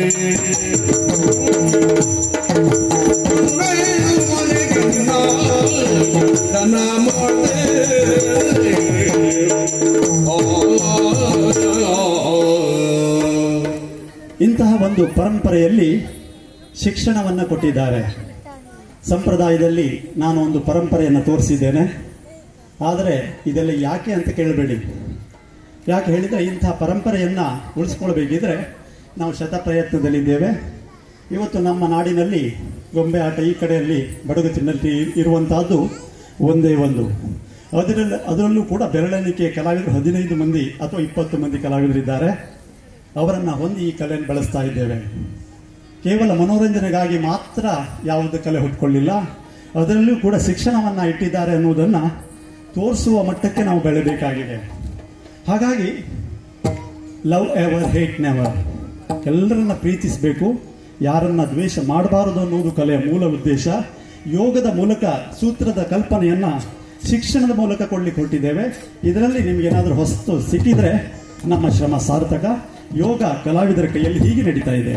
ಇಂತಹ ಒಂದು ಪರಂಪರೆಯಲ್ಲಿ ಶಿಕ್ಷಣವನ್ನು ಕೊಟ್ಟಿದ್ದಾರೆ ಸಂಪ್ರದಾಯದಲ್ಲಿ ನಾನು ಒಂದು ಪರಂಪರೆಯನ್ನು ತೋರಿಸಿದ್ದೇನೆ ಆದರೆ ಇದೆಲ್ಲ ಯಾಕೆ ಅಂತ ಕೇಳಬೇಡಿ ಯಾಕೆ ಹೇಳಿದರೆ ಇಂತಹ ಪರಂಪರೆಯನ್ನು ಉಳಿಸ್ಕೊಳ್ಬೇಕಿದ್ರೆ ನಾವು ಶತ ಪ್ರಯತ್ನದಲ್ಲಿದ್ದೇವೆ ಇವತ್ತು ನಮ್ಮ ನಾಡಿನಲ್ಲಿ ಗೊಂಬೆ ಆಟ ಈ ಕಡೆಯಲ್ಲಿ ಬಡಗುತಿನಲ್ಲಿ ಇರುವಂತಹದ್ದು ಒಂದೇ ಒಂದು ಅದರಲ್ಲಿ ಅದರಲ್ಲೂ ಕೂಡ ಬೆರಳೆಣಿಕೆಯ ಕಲಾವಿದರು ಹದಿನೈದು ಮಂದಿ ಅಥವಾ ಇಪ್ಪತ್ತು ಮಂದಿ ಕಲಾವಿದರಿದ್ದಾರೆ ಅವರನ್ನು ಹೊಂದಿ ಈ ಕಲೆಯನ್ನು ಬಳಸ್ತಾ ಇದ್ದೇವೆ ಕೇವಲ ಮನೋರಂಜನೆಗಾಗಿ ಮಾತ್ರ ಯಾವುದೇ ಕಲೆ ಹುಟ್ಕೊಳ್ಳಿಲ್ಲ ಅದರಲ್ಲೂ ಕೂಡ ಶಿಕ್ಷಣವನ್ನು ಇಟ್ಟಿದ್ದಾರೆ ಅನ್ನುವುದನ್ನು ತೋರಿಸುವ ಮಟ್ಟಕ್ಕೆ ನಾವು ಬೆಳೆಬೇಕಾಗಿದೆ ಹಾಗಾಗಿ ಲವ್ ಎವರ್ ಹೇಟ್ ನೆವರ್ ಎಲ್ಲರನ್ನ ಪ್ರೀತಿಸಬೇಕು ಯಾರನ್ನ ದ್ವೇಷ ಮಾಡಬಾರದು ಅನ್ನುವುದು ಕಲೆಯ ಮೂಲ ಉದ್ದೇಶ ಯೋಗದ ಮೂಲಕ ಸೂತ್ರದ ಕಲ್ಪನೆಯನ್ನ ಶಿಕ್ಷಣದ ಮೂಲಕ ಕೊಡ್ಲಿಕ್ಕೆ ಹೊರಟಿದ್ದೇವೆ ಇದರಲ್ಲಿ ನಿಮ್ಗೆ ಏನಾದರೂ ಹೊಸ್ತು ಸಿಕ್ಕಿದ್ರೆ ನಮ್ಮ ಶ್ರಮ ಸಾರ್ಥಕ ಯೋಗ ಕಲಾವಿದರ ಕೈಯಲ್ಲಿ ಹೀಗೆ ನಡೀತಾ ಇದೆ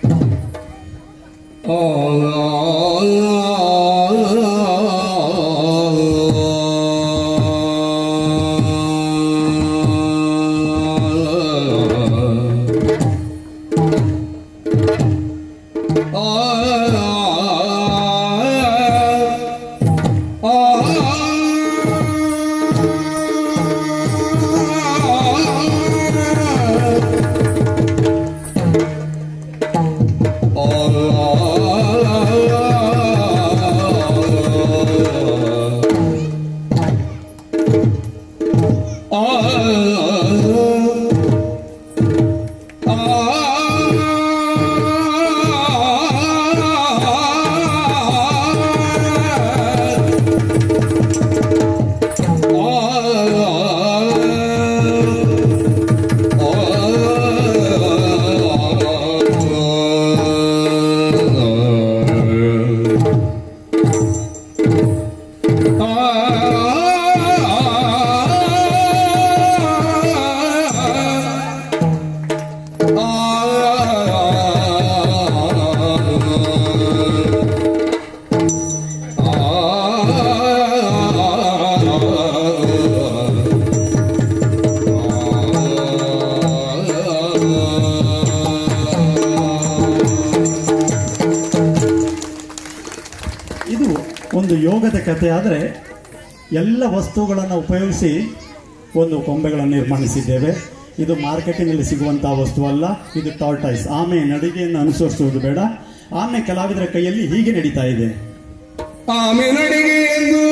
ಇದು ಒಂದು ಯೋಗದ ಕಥೆ ಆದರೆ ಎಲ್ಲ ವಸ್ತುಗಳನ್ನು ಉಪಯೋಗಿಸಿ ಒಂದು ಕೊಂಬೆಗಳನ್ನು ನಿರ್ಮಾಣಿಸಿದ್ದೇವೆ ಇದು ಮಾರ್ಕೆಟಿನಲ್ಲಿ ಸಿಗುವಂತಹ ವಸ್ತು ಅಲ್ಲ ಇದು ಟಾರ್ಟೈಸ್ ಆಮೆ ನಡಿಗೆಯನ್ನು ಅನುಸರಿಸುವುದು ಬೇಡ ಆಮೆ ಕಲಾವಿದರ ಕೈಯಲ್ಲಿ ಹೀಗೆ ನಡೀತಾ ಇದೆ ಆಮೆನಡಿಗೆ ಎಂದು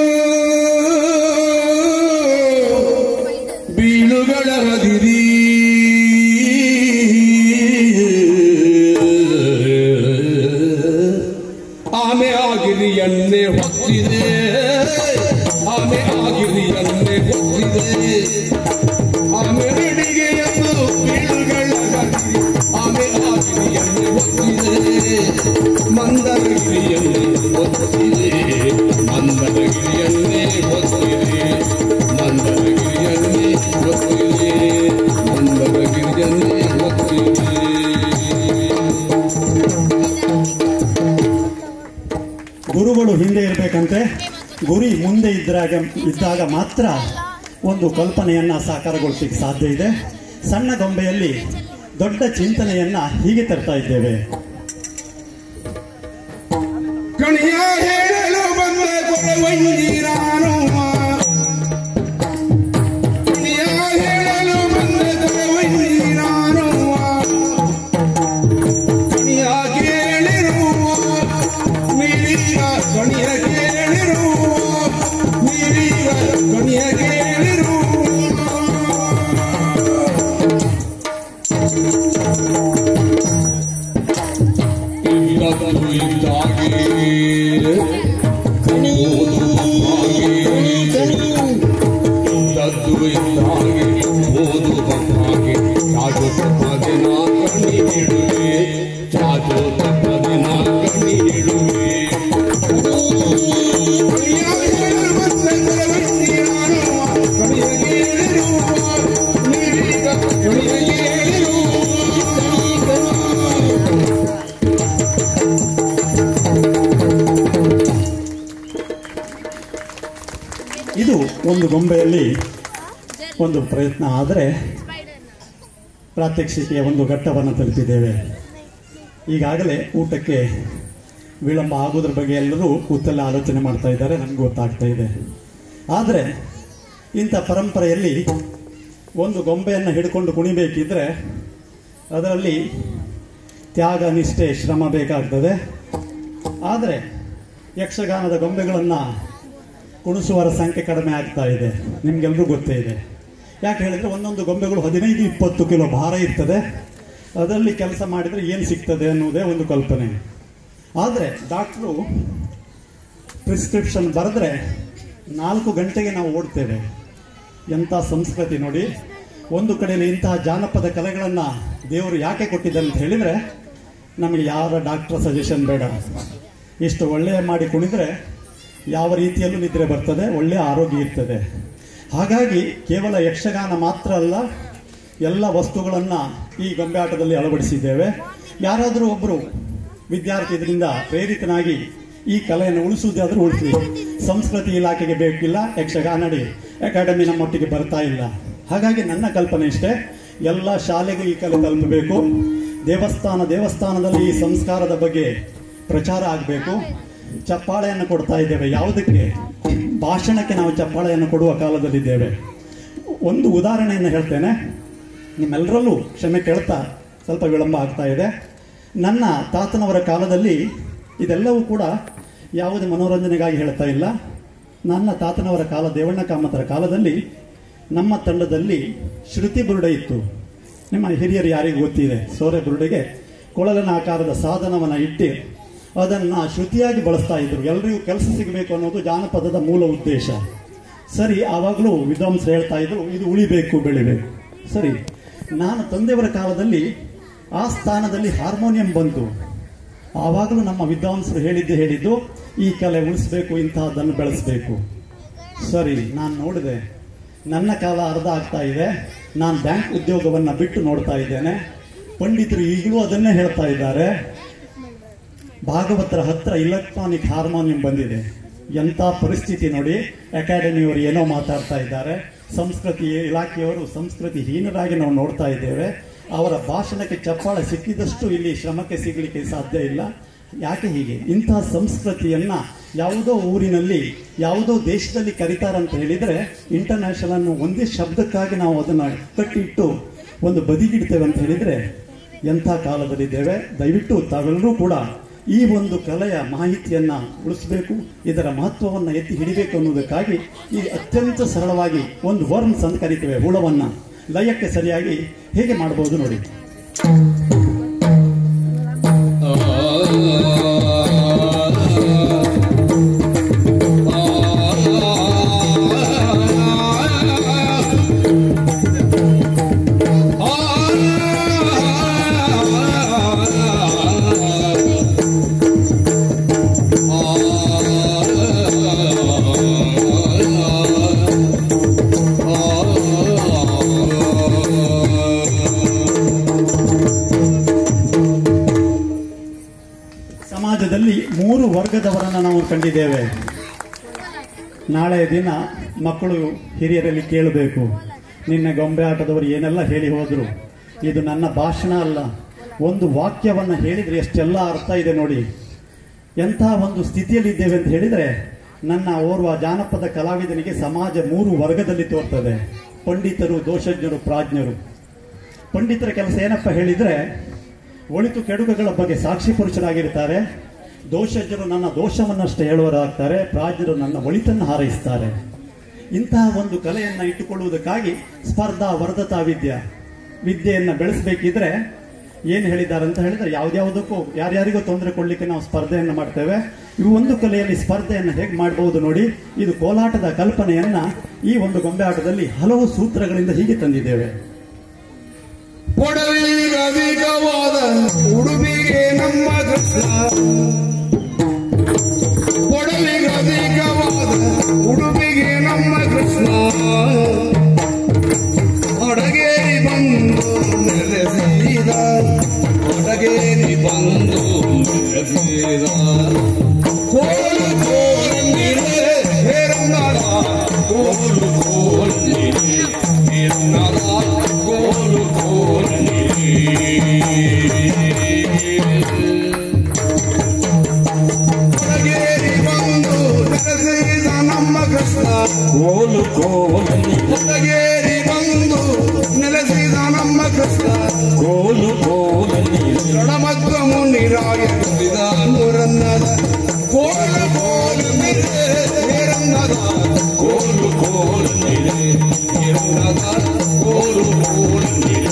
ಬೀಳುಗಳ ಹದಿರಿ ಆಮೆ ಆಗಿರಿ ಎಣ್ಣೆ ಹೊತ್ತಿದೆ ಆಮೆ ಆಗಿರಿ ಎಣ್ಣೆ ಹೊತ್ತಿದೆ ಆಮೆ ನಡಿಗೆ ಎಂದು ಬೀಳುಗಳ ಹದಿರಿ ಆಮೆ ಆಗಿರಿ ಎಣ್ಣೆ ಹೊತ್ತಿದೆ ಮಂದರಗಿರಿಯನ್ನೇ ಹೊತ್ತಿದೆ ಮಂದರಗಿರಿಯನ್ನೇ ಹೊತ್ತಿದೆ ಮಂದರಗಿರಿಯನ್ನೇ ಹೊತ್ತಿದೆ ಮಂದರಗಿರಿಯನ್ನೇ ಹೊತ್ತಿದೆ ಗುರುಗಳು ಹಿಂದೆ ಇರಬೇಕಂತೆ ಗುರಿ ಮುಂದೆ ಇದ್ದಾಗ ಇದ್ದಾಗ ಮಾತ್ರ ಒಂದು ಕಲ್ಪನೆಯನ್ನು ಸಾಕಾರಗೊಳಿಸಲಿಕ್ಕೆ ಸಾಧ್ಯ ಇದೆ ಸಣ್ಣ ಗೊಂಬೆಯಲ್ಲಿ ದೊಡ್ಡ ಚಿಂತನೆಯನ್ನ ಹೀಗೆ ತರ್ತಾ ಇದ್ದೇವೆ ಕಣಿಯ ಹೇಳಲು ಬಂದ ಕೊರವಂಜಿ ನಾನು ಕಣಿಯ ಹೇಳಲು ಬಂದ ಕೊರವಂಜಿ ನಾನು ಕಣಿಯ ಕೇಳಿರುವ ನೀರೀಗ ಕಣಿಯ ಕೇಳಿರುವ ನೀರೀಗ ಕಣಿಯ ಕೇಳಿರುವ ಇಲ್ಲದನ್ನು ಇದ್ದಾಗಿ ಇದ್ದದ್ದು ಇದ್ದಾಗಿ ಓದು ಬಂದಾಗಿ ಚಾಚು ತಪ್ಪದೆ ನಾ ಕಣ್ಣಿ ಇಡುವೆ ಚಾಚು ತಪ್ಪದೆ ನಾ ಕಣ್ಣಿ ಇಡುವೆ ಇದು ಒಂದು ಗೊಂಬೆಯಲ್ಲಿ ಒಂದು ಪ್ರಯತ್ನ ಆದರೆ ಪ್ರಾತ್ಯಕ್ಷಿಕೆಯ ಒಂದು ಘಟ್ಟವನ್ನು ತಲುಪಿದ್ದೇವೆ ಈಗಾಗಲೇ ಊಟಕ್ಕೆ ವಿಳಂಬ ಆಗೋದ್ರ ಬಗ್ಗೆ ಎಲ್ಲರೂ ಕೂತಲ್ಲಿ ಆಲೋಚನೆ ಮಾಡ್ತಾ ಇದ್ದಾರೆ ನನಗೆ ಗೊತ್ತಾಗ್ತಾ ಇದೆ ಆದರೆ ಇಂಥ ಪರಂಪರೆಯಲ್ಲಿ ಒಂದು ಗೊಂಬೆಯನ್ನು ಹಿಡ್ಕೊಂಡು ಕುಣಿಬೇಕಿದ್ರೆ ಅದರಲ್ಲಿ ತ್ಯಾಗ ನಿಷ್ಠೆ ಶ್ರಮ ಬೇಕಾಗ್ತದೆ ಆದರೆ ಯಕ್ಷಗಾನದ ಗೊಂಬೆಗಳನ್ನು ಕುಣಿಸುವವರ ಸಂಖ್ಯೆ ಕಡಿಮೆ ಆಗ್ತಾ ಇದೆ ನಿಮ್ಗೆಲ್ರಿಗೂ ಗೊತ್ತೇ ಇದೆ ಯಾಕೆ ಹೇಳಿದ್ರೆ ಒಂದೊಂದು ಗೊಂಬೆಗಳು ಹದಿನೈದು ಇಪ್ಪತ್ತು ಕಿಲೋ ಭಾರ ಇರ್ತದೆ ಅದರಲ್ಲಿ ಕೆಲಸ ಮಾಡಿದರೆ ಏನು ಸಿಗ್ತದೆ ಅನ್ನೋದೇ ಒಂದು ಕಲ್ಪನೆ ಆದರೆ ಡಾಕ್ಟ್ರು ಪ್ರಿಸ್ಕ್ರಿಪ್ಷನ್ ಬರೆದ್ರೆ ನಾಲ್ಕು ಗಂಟೆಗೆ ನಾವು ಓಡ್ತೇವೆ ಎಂಥ ಸಂಸ್ಕೃತಿ ನೋಡಿ ಒಂದು ಕಡೆಯಲ್ಲಿ ಇಂತಹ ಜಾನಪದ ಕಲೆಗಳನ್ನು ದೇವರು ಯಾಕೆ ಕೊಟ್ಟಿದ್ದಾರೆ ಅಂತ ಹೇಳಿದರೆ ನಮಗೆ ಯಾರ ಡಾಕ್ಟರ್ ಸಜೆಷನ್ ಬೇಡ ಇಷ್ಟು ಒಳ್ಳೆಯ ಮಾಡಿ ಕುಣಿದ್ರೆ ಯಾವ ರೀತಿಯಲ್ಲೂ ನಿದ್ರೆ ಬರ್ತದೆ ಒಳ್ಳೆಯ ಆರೋಗ್ಯ ಇರ್ತದೆ ಹಾಗಾಗಿ ಕೇವಲ ಯಕ್ಷಗಾನ ಮಾತ್ರ ಅಲ್ಲ ಎಲ್ಲ ವಸ್ತುಗಳನ್ನು ಈ ಗೊಂಬೆ ಆಟದಲ್ಲಿ ಅಳವಡಿಸಿದ್ದೇವೆ ಯಾರಾದರೂ ಒಬ್ಬರು ವಿದ್ಯಾರ್ಥಿ ಇದರಿಂದ ಪ್ರೇರಿತನಾಗಿ ಈ ಕಲೆಯನ್ನು ಉಳಿಸುವುದಾದ್ರೂ ಉಳಿಸಿ ಸಂಸ್ಕೃತಿ ಇಲಾಖೆಗೆ ಬೇಕಿಲ್ಲ ಯಕ್ಷಗಾನಡಿ ಅಕಾಡೆಮಿ ನಮ್ಮೊಟ್ಟಿಗೆ ಬರ್ತಾ ಇಲ್ಲ ಹಾಗಾಗಿ ನನ್ನ ಕಲ್ಪನೆ ಇಷ್ಟೇ ಎಲ್ಲ ಶಾಲೆಗೂ ಈ ಕಲೆ ತಲುಪಬೇಕು ದೇವಸ್ಥಾನ ದೇವಸ್ಥಾನದಲ್ಲಿ ಈ ಸಂಸ್ಕಾರದ ಬಗ್ಗೆ ಪ್ರಚಾರ ಆಗಬೇಕು ಚಪ್ಪಾಳೆಯನ್ನು ಕೊಡ್ತಾ ಇದ್ದೇವೆ ಯಾವುದಕ್ಕೆ ಭಾಷಣಕ್ಕೆ ನಾವು ಚಪ್ಪಾಳೆಯನ್ನು ಕೊಡುವ ಕಾಲದಲ್ಲಿದ್ದೇವೆ ಒಂದು ಉದಾಹರಣೆಯನ್ನು ಹೇಳ್ತೇನೆ ನಿಮ್ಮೆಲ್ಲರಲ್ಲೂ ಕ್ಷಮೆ ಕೇಳ್ತಾ ಸ್ವಲ್ಪ ವಿಳಂಬ ಆಗ್ತಾ ಇದೆ ನನ್ನ ತಾತನವರ ಕಾಲದಲ್ಲಿ ಇದೆಲ್ಲವೂ ಕೂಡ ಯಾವುದೇ ಮನೋರಂಜನೆಗಾಗಿ ಹೇಳ್ತಾ ಇಲ್ಲ ನನ್ನ ತಾತನವರ ಕಾಲ ದೇವಣ್ಣ ಕಾಮತರ ಕಾಲದಲ್ಲಿ ನಮ್ಮ ತಂಡದಲ್ಲಿ ಶ್ರುತಿ ಬುರುಡೆ ಇತ್ತು ನಿಮ್ಮ ಹಿರಿಯರು ಯಾರಿಗೂ ಗೊತ್ತಿದೆ ಸೋರೆ ಬುರುಡೆಗೆ ಕೊಳಲಿನ ಆಕಾರದ ಸಾಧನವನ್ನು ಇಟ್ಟು ಅದನ್ನು ಶ್ರುತಿಯಾಗಿ ಬಳಸ್ತಾ ಇದ್ರು ಎಲ್ರಿಗೂ ಕೆಲಸ ಸಿಗಬೇಕು ಅನ್ನೋದು ಜಾನಪದದ ಮೂಲ ಉದ್ದೇಶ ಸರಿ ಆವಾಗಲೂ ವಿದ್ವಾಂಸರು ಹೇಳ್ತಾ ಇದ್ರು ಇದು ಉಳಿಬೇಕು ಬೆಳಿಬೇಕು ಸರಿ ನಾನು ತಂದೆಯವರ ಕಾಲದಲ್ಲಿ ಆ ಸ್ಥಾನದಲ್ಲಿ ಹಾರ್ಮೋನಿಯಂ ಬಂತು ಆವಾಗಲೂ ನಮ್ಮ ವಿದ್ವಾಂಸರು ಹೇಳಿದ್ದೆ ಹೇಳಿದ್ದು ಈ ಕಲೆ ಉಳಿಸ್ಬೇಕು ಇಂತಹದ್ದನ್ನು ಬೆಳೆಸಬೇಕು ಸರಿ ನಾನು ನೋಡಿದೆ ನನ್ನ ಕಾಲ ಅರ್ಧ ಆಗ್ತಾ ಇದೆ ನಾನು ಬ್ಯಾಂಕ್ ಉದ್ಯೋಗವನ್ನು ಬಿಟ್ಟು ನೋಡ್ತಾ ಇದ್ದೇನೆ ಪಂಡಿತರು ಈಗಲೂ ಅದನ್ನೇ ಹೇಳ್ತಾ ಇದ್ದಾರೆ ಭಾಗವತರ ಹತ್ರ ಇಲೆಕ್ಟ್ರಾನಿಕ್ ಹಾರ್ಮೋನಿಯಂ ಬಂದಿದೆ ಎಂಥ ಪರಿಸ್ಥಿತಿ ನೋಡಿ ಅಕಾಡೆಮಿಯವರು ಏನೋ ಮಾತಾಡ್ತಾ ಇದ್ದಾರೆ ಸಂಸ್ಕೃತಿ ಇಲಾಖೆಯವರು ಸಂಸ್ಕೃತಿ ಹೀನರಾಗಿ ನಾವು ನೋಡ್ತಾ ಇದ್ದೇವೆ ಅವರ ಭಾಷಣಕ್ಕೆ ಚಪ್ಪಾಳೆ ಸಿಕ್ಕಿದಷ್ಟು ಇಲ್ಲಿ ಶ್ರಮಕ್ಕೆ ಸಿಗಲಿಕ್ಕೆ ಸಾಧ್ಯ ಇಲ್ಲ ಯಾಕೆ ಹೀಗೆ ಇಂತಹ ಸಂಸ್ಕೃತಿಯನ್ನ ಯಾವುದೋ ಊರಿನಲ್ಲಿ ಯಾವುದೋ ದೇಶದಲ್ಲಿ ಕರೀತಾರಂತ ಹೇಳಿದ್ರೆ ಇಂಟರ್ನ್ಯಾಷನಲ್ ಅನ್ನು ಒಂದೇ ಶಬ್ದಕ್ಕಾಗಿ ನಾವು ಅದನ್ನ ಕಟ್ಟಿಟ್ಟು ಒಂದು ಬದಿಗಿಡ್ತೇವೆ ಅಂತ ಹೇಳಿದ್ರೆ ಎಂಥ ಕಾಲದಲ್ಲಿದ್ದೇವೆ ದಯವಿಟ್ಟು ತಾವೆಲ್ಲರೂ ಕೂಡ ಈ ಒಂದು ಕಲೆಯ ಮಾಹಿತಿಯನ್ನ ಉಳಿಸಬೇಕು ಇದರ ಮಹತ್ವವನ್ನು ಎತ್ತಿ ಹಿಡಿಬೇಕು ಅನ್ನೋದಕ್ಕಾಗಿ ಈ ಅತ್ಯಂತ ಸರಳವಾಗಿ ಒಂದು ವರ್ಮ್ಸ್ ಅಂತ ಕರಿತೇವೆ ಹುಳವನ್ನ ಲಯಕ್ಕೆ ಸರಿಯಾಗಿ ಹೇಗೆ ಮಾಡಬಹುದು ನೋಡಿ ಸಮಾಜದಲ್ಲಿ ಮೂರು ವರ್ಗದವರನ್ನು ನಾವು ಕಂಡಿದ್ದೇವೆ ನಾಳೆಯ ದಿನ ಮಕ್ಕಳು ಹಿರಿಯರಲ್ಲಿ ಕೇಳಬೇಕು ನಿನ್ನೆ ಗೊಂಬೆ ಆಟದವರು ಏನೆಲ್ಲ ಹೇಳಿ ಹೋದರು ಇದು ನನ್ನ ಭಾಷಣ ಅಲ್ಲ ಒಂದು ವಾಕ್ಯವನ್ನು ಹೇಳಿದರೆ ಎಷ್ಟೆಲ್ಲ ಅರ್ಥ ಇದೆ ನೋಡಿ ಎಂಥ ಒಂದು ಸ್ಥಿತಿಯಲ್ಲಿದ್ದೇವೆ ಅಂತ ಹೇಳಿದರೆ ನನ್ನ ಓರ್ವ ಜಾನಪದ ಕಲಾವಿದನಿಗೆ ಸಮಾಜ ಮೂರು ವರ್ಗದಲ್ಲಿ ತೋರ್ತದೆ ಪಂಡಿತರು ದೋಷಜ್ಞರು ಪ್ರಾಜ್ಞರು ಪಂಡಿತರ ಕೆಲಸ ಏನಪ್ಪ ಹೇಳಿದರೆ ಒಳಿತು ಕೆಡುಕುಗಳ ಬಗ್ಗೆ ಸಾಕ್ಷಿ ಪುರುಷರಾಗಿರ್ತಾರೆ ದೋಷಜ್ಞರು ನನ್ನ ದೋಷವನ್ನಷ್ಟೇ ಹೇಳುವರಾಗ್ತಾರೆ ಪ್ರಾಜ್ಞರು ನನ್ನ ಒಳಿತನ್ನು ಹಾರೈಸ್ತಾರೆ ಇಂತಹ ಒಂದು ಕಲೆಯನ್ನು ಇಟ್ಟುಕೊಳ್ಳುವುದಕ್ಕಾಗಿ ಸ್ಪರ್ಧಾ ವರ್ಧತಾ ವಿದ್ಯೆ ವಿದ್ಯೆಯನ್ನು ಬೆಳೆಸಬೇಕಿದ್ರೆ ಏನು ಹೇಳಿದ್ದಾರೆ ಅಂತ ಹೇಳಿದ್ರೆ ಯಾವ್ದ್ಯಾವುದಕ್ಕೂ ಯಾರ್ಯಾರಿಗೂ ತೊಂದರೆ ಕೊಡ್ಲಿಕ್ಕೆ ನಾವು ಸ್ಪರ್ಧೆಯನ್ನು ಮಾಡ್ತೇವೆ ಇವು ಒಂದು ಕಲೆಯಲ್ಲಿ ಸ್ಪರ್ಧೆಯನ್ನು ಹೇಗೆ ಮಾಡಬಹುದು ನೋಡಿ ಇದು ಕೋಲಾಟದ ಕಲ್ಪನೆಯನ್ನ ಈ ಒಂದು ಗೊಂಬೆ ಆಟದಲ್ಲಿ ಹಲವು ಸೂತ್ರಗಳಿಂದ ಹೀಗೆ ತಂದಿದ್ದೇವೆ ಕೊಡಲಿಗೆ ಅಧಿಕವಾದ ಉಡುಪಿಗೆ ನಮ್ಮ ಕೃಷ್ಣ ಕೊಡಲಿಗೆ ಅಧಿಕವಾದ ಉಡುಪಿಗೆ ನಮ್ಮ ಕೃಷ್ಣ ಅಡಗೇರಿ ಬಂದು ನೆಲೆಸಿದ ಅಡಗೇರಿ ಬಂದು ನೆಲೆಸಿದ ಕೋಲು ಕೋಲಂದಿರೆ ಹೇರಂಗದ ಕೋಲು ಕೋಲಂದಿರೆ ಹೇರಂಗದ ಕೋಲು ಕೋಲಂದಿರೆ ಬಂದು ನೆಲೆಸಿದ ನಮ್ಮ ಕೃಷ್ಣ ಕೋಲು ಕೋಲನಿ ಕೊಡಗೇರಿ ಬಂದು ನೆಲೆಸಿದ ನಮ್ಮ ಕೃಷ್ಣ ಕೋಲು ಕೋಲನಿ ರಣಮಧ್ವ ಮುನಿರಾಯ ನುಡಿದ ನುರನ್ನದ ಕೋಲು ಕೋಲು ನಿರನ್ನದ ಕೋಲು ಕೋಲನಿರೆ ನಿರನ್ನದ ಕೋಲು ಕೋಲು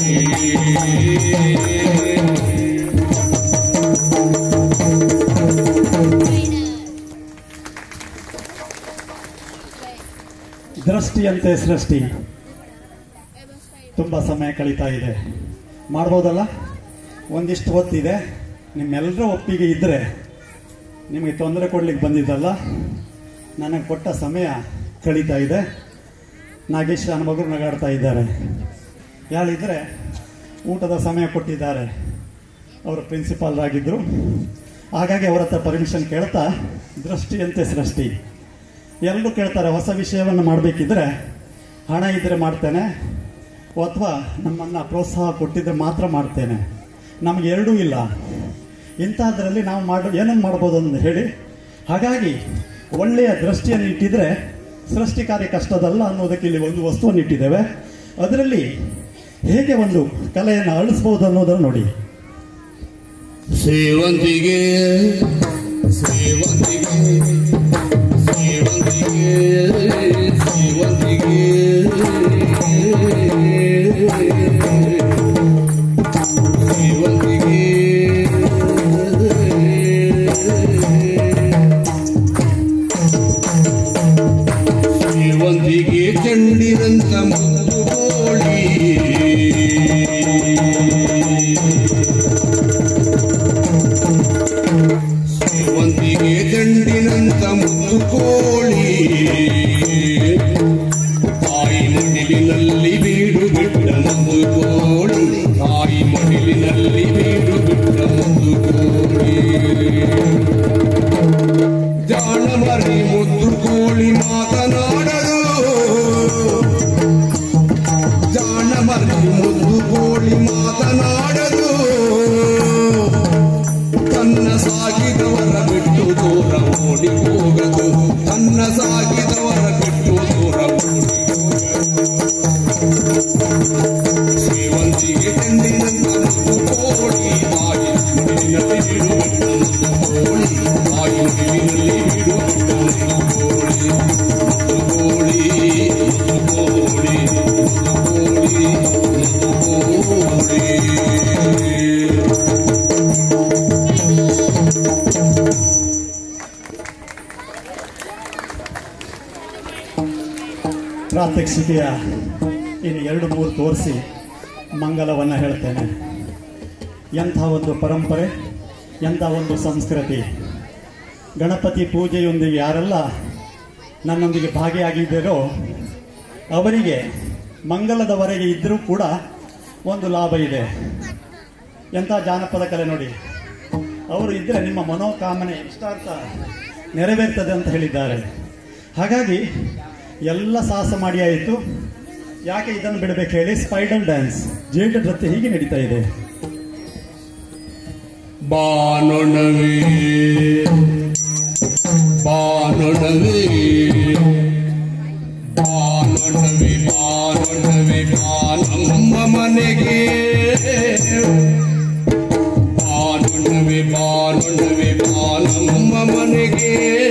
ದೃಷ್ಟಿಯಂತೆ ಸೃಷ್ಟಿ ತುಂಬ ಸಮಯ ಕಳೀತಾ ಇದೆ ಮಾಡ್ಬೋದಲ್ಲ ಒಂದಿಷ್ಟು ಹೊತ್ತಿದೆ ನಿಮ್ಮೆಲ್ಲರ ಒಪ್ಪಿಗೆ ಇದ್ದರೆ ನಿಮಗೆ ತೊಂದರೆ ಕೊಡ್ಲಿಕ್ಕೆ ಬಂದಿದ್ದಲ್ಲ ನನಗೆ ಕೊಟ್ಟ ಸಮಯ ಕಳೀತಾ ಇದೆ ನಾಗೇಶ್ ನನ್ನ ಮಗರು ನಗಾಡ್ತಾ ಇದ್ದಾರೆ ಯಾಳಿದ್ರೆ ಊಟದ ಸಮಯ ಕೊಟ್ಟಿದ್ದಾರೆ ಅವರು ಪ್ರಿನ್ಸಿಪಾಲ್ ಆಗಿದ್ದರು ಹಾಗಾಗಿ ಅವರ ಹತ್ರ ಪರ್ಮಿಷನ್ ಕೇಳ್ತಾ ದೃಷ್ಟಿಯಂತೆ ಸೃಷ್ಟಿ ಎಲ್ಲರೂ ಕೇಳ್ತಾರೆ ಹೊಸ ವಿಷಯವನ್ನು ಮಾಡಬೇಕಿದ್ರೆ ಹಣ ಇದ್ದರೆ ಮಾಡ್ತೇನೆ ಅಥವಾ ನಮ್ಮನ್ನು ಪ್ರೋತ್ಸಾಹ ಕೊಟ್ಟಿದ್ರೆ ಮಾತ್ರ ಮಾಡ್ತೇನೆ ನಮಗೆ ಎರಡೂ ಇಲ್ಲ ಇಂಥದ್ರಲ್ಲಿ ನಾವು ಮಾಡ ಏನನ್ನು ಮಾಡ್ಬೋದು ಅಂತ ಹೇಳಿ ಹಾಗಾಗಿ ಒಳ್ಳೆಯ ದೃಷ್ಟಿಯನ್ನು ಇಟ್ಟಿದ್ರೆ ಸೃಷ್ಟಿ ಕಾರ್ಯ ಕಷ್ಟದಲ್ಲ ಅನ್ನೋದಕ್ಕೆ ಇಲ್ಲಿ ಒಂದು ವಸ್ತುವನ್ನು ಇಟ್ಟಿದ್ದೇವೆ ಅದರಲ್ಲಿ ಹೇಗೆ ಒಂದು ಕಲೆಯನ್ನು ಅಳಿಸ್ಬೋದು ಅನ್ನೋದನ್ನು ನೋಡಿ ಸೇವಂತಿಗೆ ಸೇವಂತಿಗೆ ಸೇವಂತಿಗೆ ಸೇವಂತಿಗೆ ಸೇವಂತಿಗೆ ಸೇವಂತಿಗೆ ಚಂಡಿರಂತ ಮುದ್ದು ಕೋಳಿ ಸೇವಂತಿಗೆ ದಂಡಿನಂತ ಮುದ್ದು ಕೋಳಿ ತಾಯಿ ಮಡಿಲಿನಲ್ಲಿ ಬೀಡು ಬಿಟ್ಟ ಮುದ್ದು ಕೋಳಿ ತಾಯಿ ಮಡಿಲಿನಲ್ಲಿ ಬೀಡು ಬಿಟ್ಟ ಮುದ್ದು ಕೋಳಿ ಜಾಣ ಮರಿ ಮುದ್ದು ಕೋಳಿ ಮಾತನಾಡದು ಜಾಣ ಮರಿ ಮುದ್ದು ಕೋಳಿ ಮಾತನಾಡದು ತನ್ನ ಸಾಗಿದವರ ಬಿಟ್ಟು ದೂರ ಓಡಿ ಹೋಗದು ತನ್ನ ಸಾಗಿದವರ ಬಿಟ್ಟು ದೂರ ಓಡಿ ಸೇವಂತಿಗೆ ಚೆಂಡಿನಂತ ಮುದ್ದು ಕೋಳಿ ತಾಯಿ ಮಡಿಲಿನಲ್ಲಿ ಬಿಡು ಬಿಟ್ಟ ಮುದ್ದು ಕೋಳಿ ತಾಯಿ ಮಡಿಲಿನಲ್ಲಿ ಬಿಡು ಬಿಟ್ಟ ಮುದ್ದು ಕೋಳಿ ಮುದ್ದು ಕೋಳಿ ಮುದ್ದು ಕೋಳಿ ಮುದ್ದು ಕೋಳಿ ಮುದ್ದು ಕೋಳಿ ಪ್ರಾತ್ಯಕ್ಷಿಕೆಯ ಇನ್ನು ಎರಡು ಮೂರು ತೋರಿಸಿ ಮಂಗಲವನ್ನು ಹೇಳ್ತೇನೆ ಎಂಥ ಒಂದು ಪರಂಪರೆ ಎಂಥ ಒಂದು ಸಂಸ್ಕೃತಿ ಗಣಪತಿ ಪೂಜೆಯೊಂದಿಗೆ ಯಾರೆಲ್ಲ ನನ್ನೊಂದಿಗೆ ಭಾಗಿಯಾಗಿದ್ದಾರೋ ಅವರಿಗೆ ಮಂಗಲದವರೆಗೆ ಇದ್ದರೂ ಕೂಡ ಒಂದು ಲಾಭ ಇದೆ ಎಂಥ ಜಾನಪದ ಕಲೆ ನೋಡಿ ಅವರು ಇದ್ದರೆ ನಿಮ್ಮ ಮನೋಕಾಮನೆ ಇಷ್ಟಾರ್ಥ ನೆರವೇರ್ತದೆ ಅಂತ ಹೇಳಿದ್ದಾರೆ ಹಾಗಾಗಿ ಎಲ್ಲ ಸಾಹಸ ಮಾಡಿ ಆಯಿತು ಯಾಕೆ ಇದನ್ನು ಬಿಡಬೇಕು ಹೇಳಿ ಸ್ಪೈಡಲ್ ಡ್ಯಾನ್ಸ್ ಜೇಡ ನೃತ್ಯ ಹೀಗೆ ನಡೀತಾ ಇದೆ ಬಾನೊಣವೇ ಬಾನೊಣವೇ ಬಾನೊಣವೇ ಬಾನೊಣವೇ ಬಾನಮ್ಮ ಮನೆಗೆ ಬಾನೊಣವೇ ಬಾನೊಣವೇ ಬಾನಮ್ಮ ಮನೆಗೆ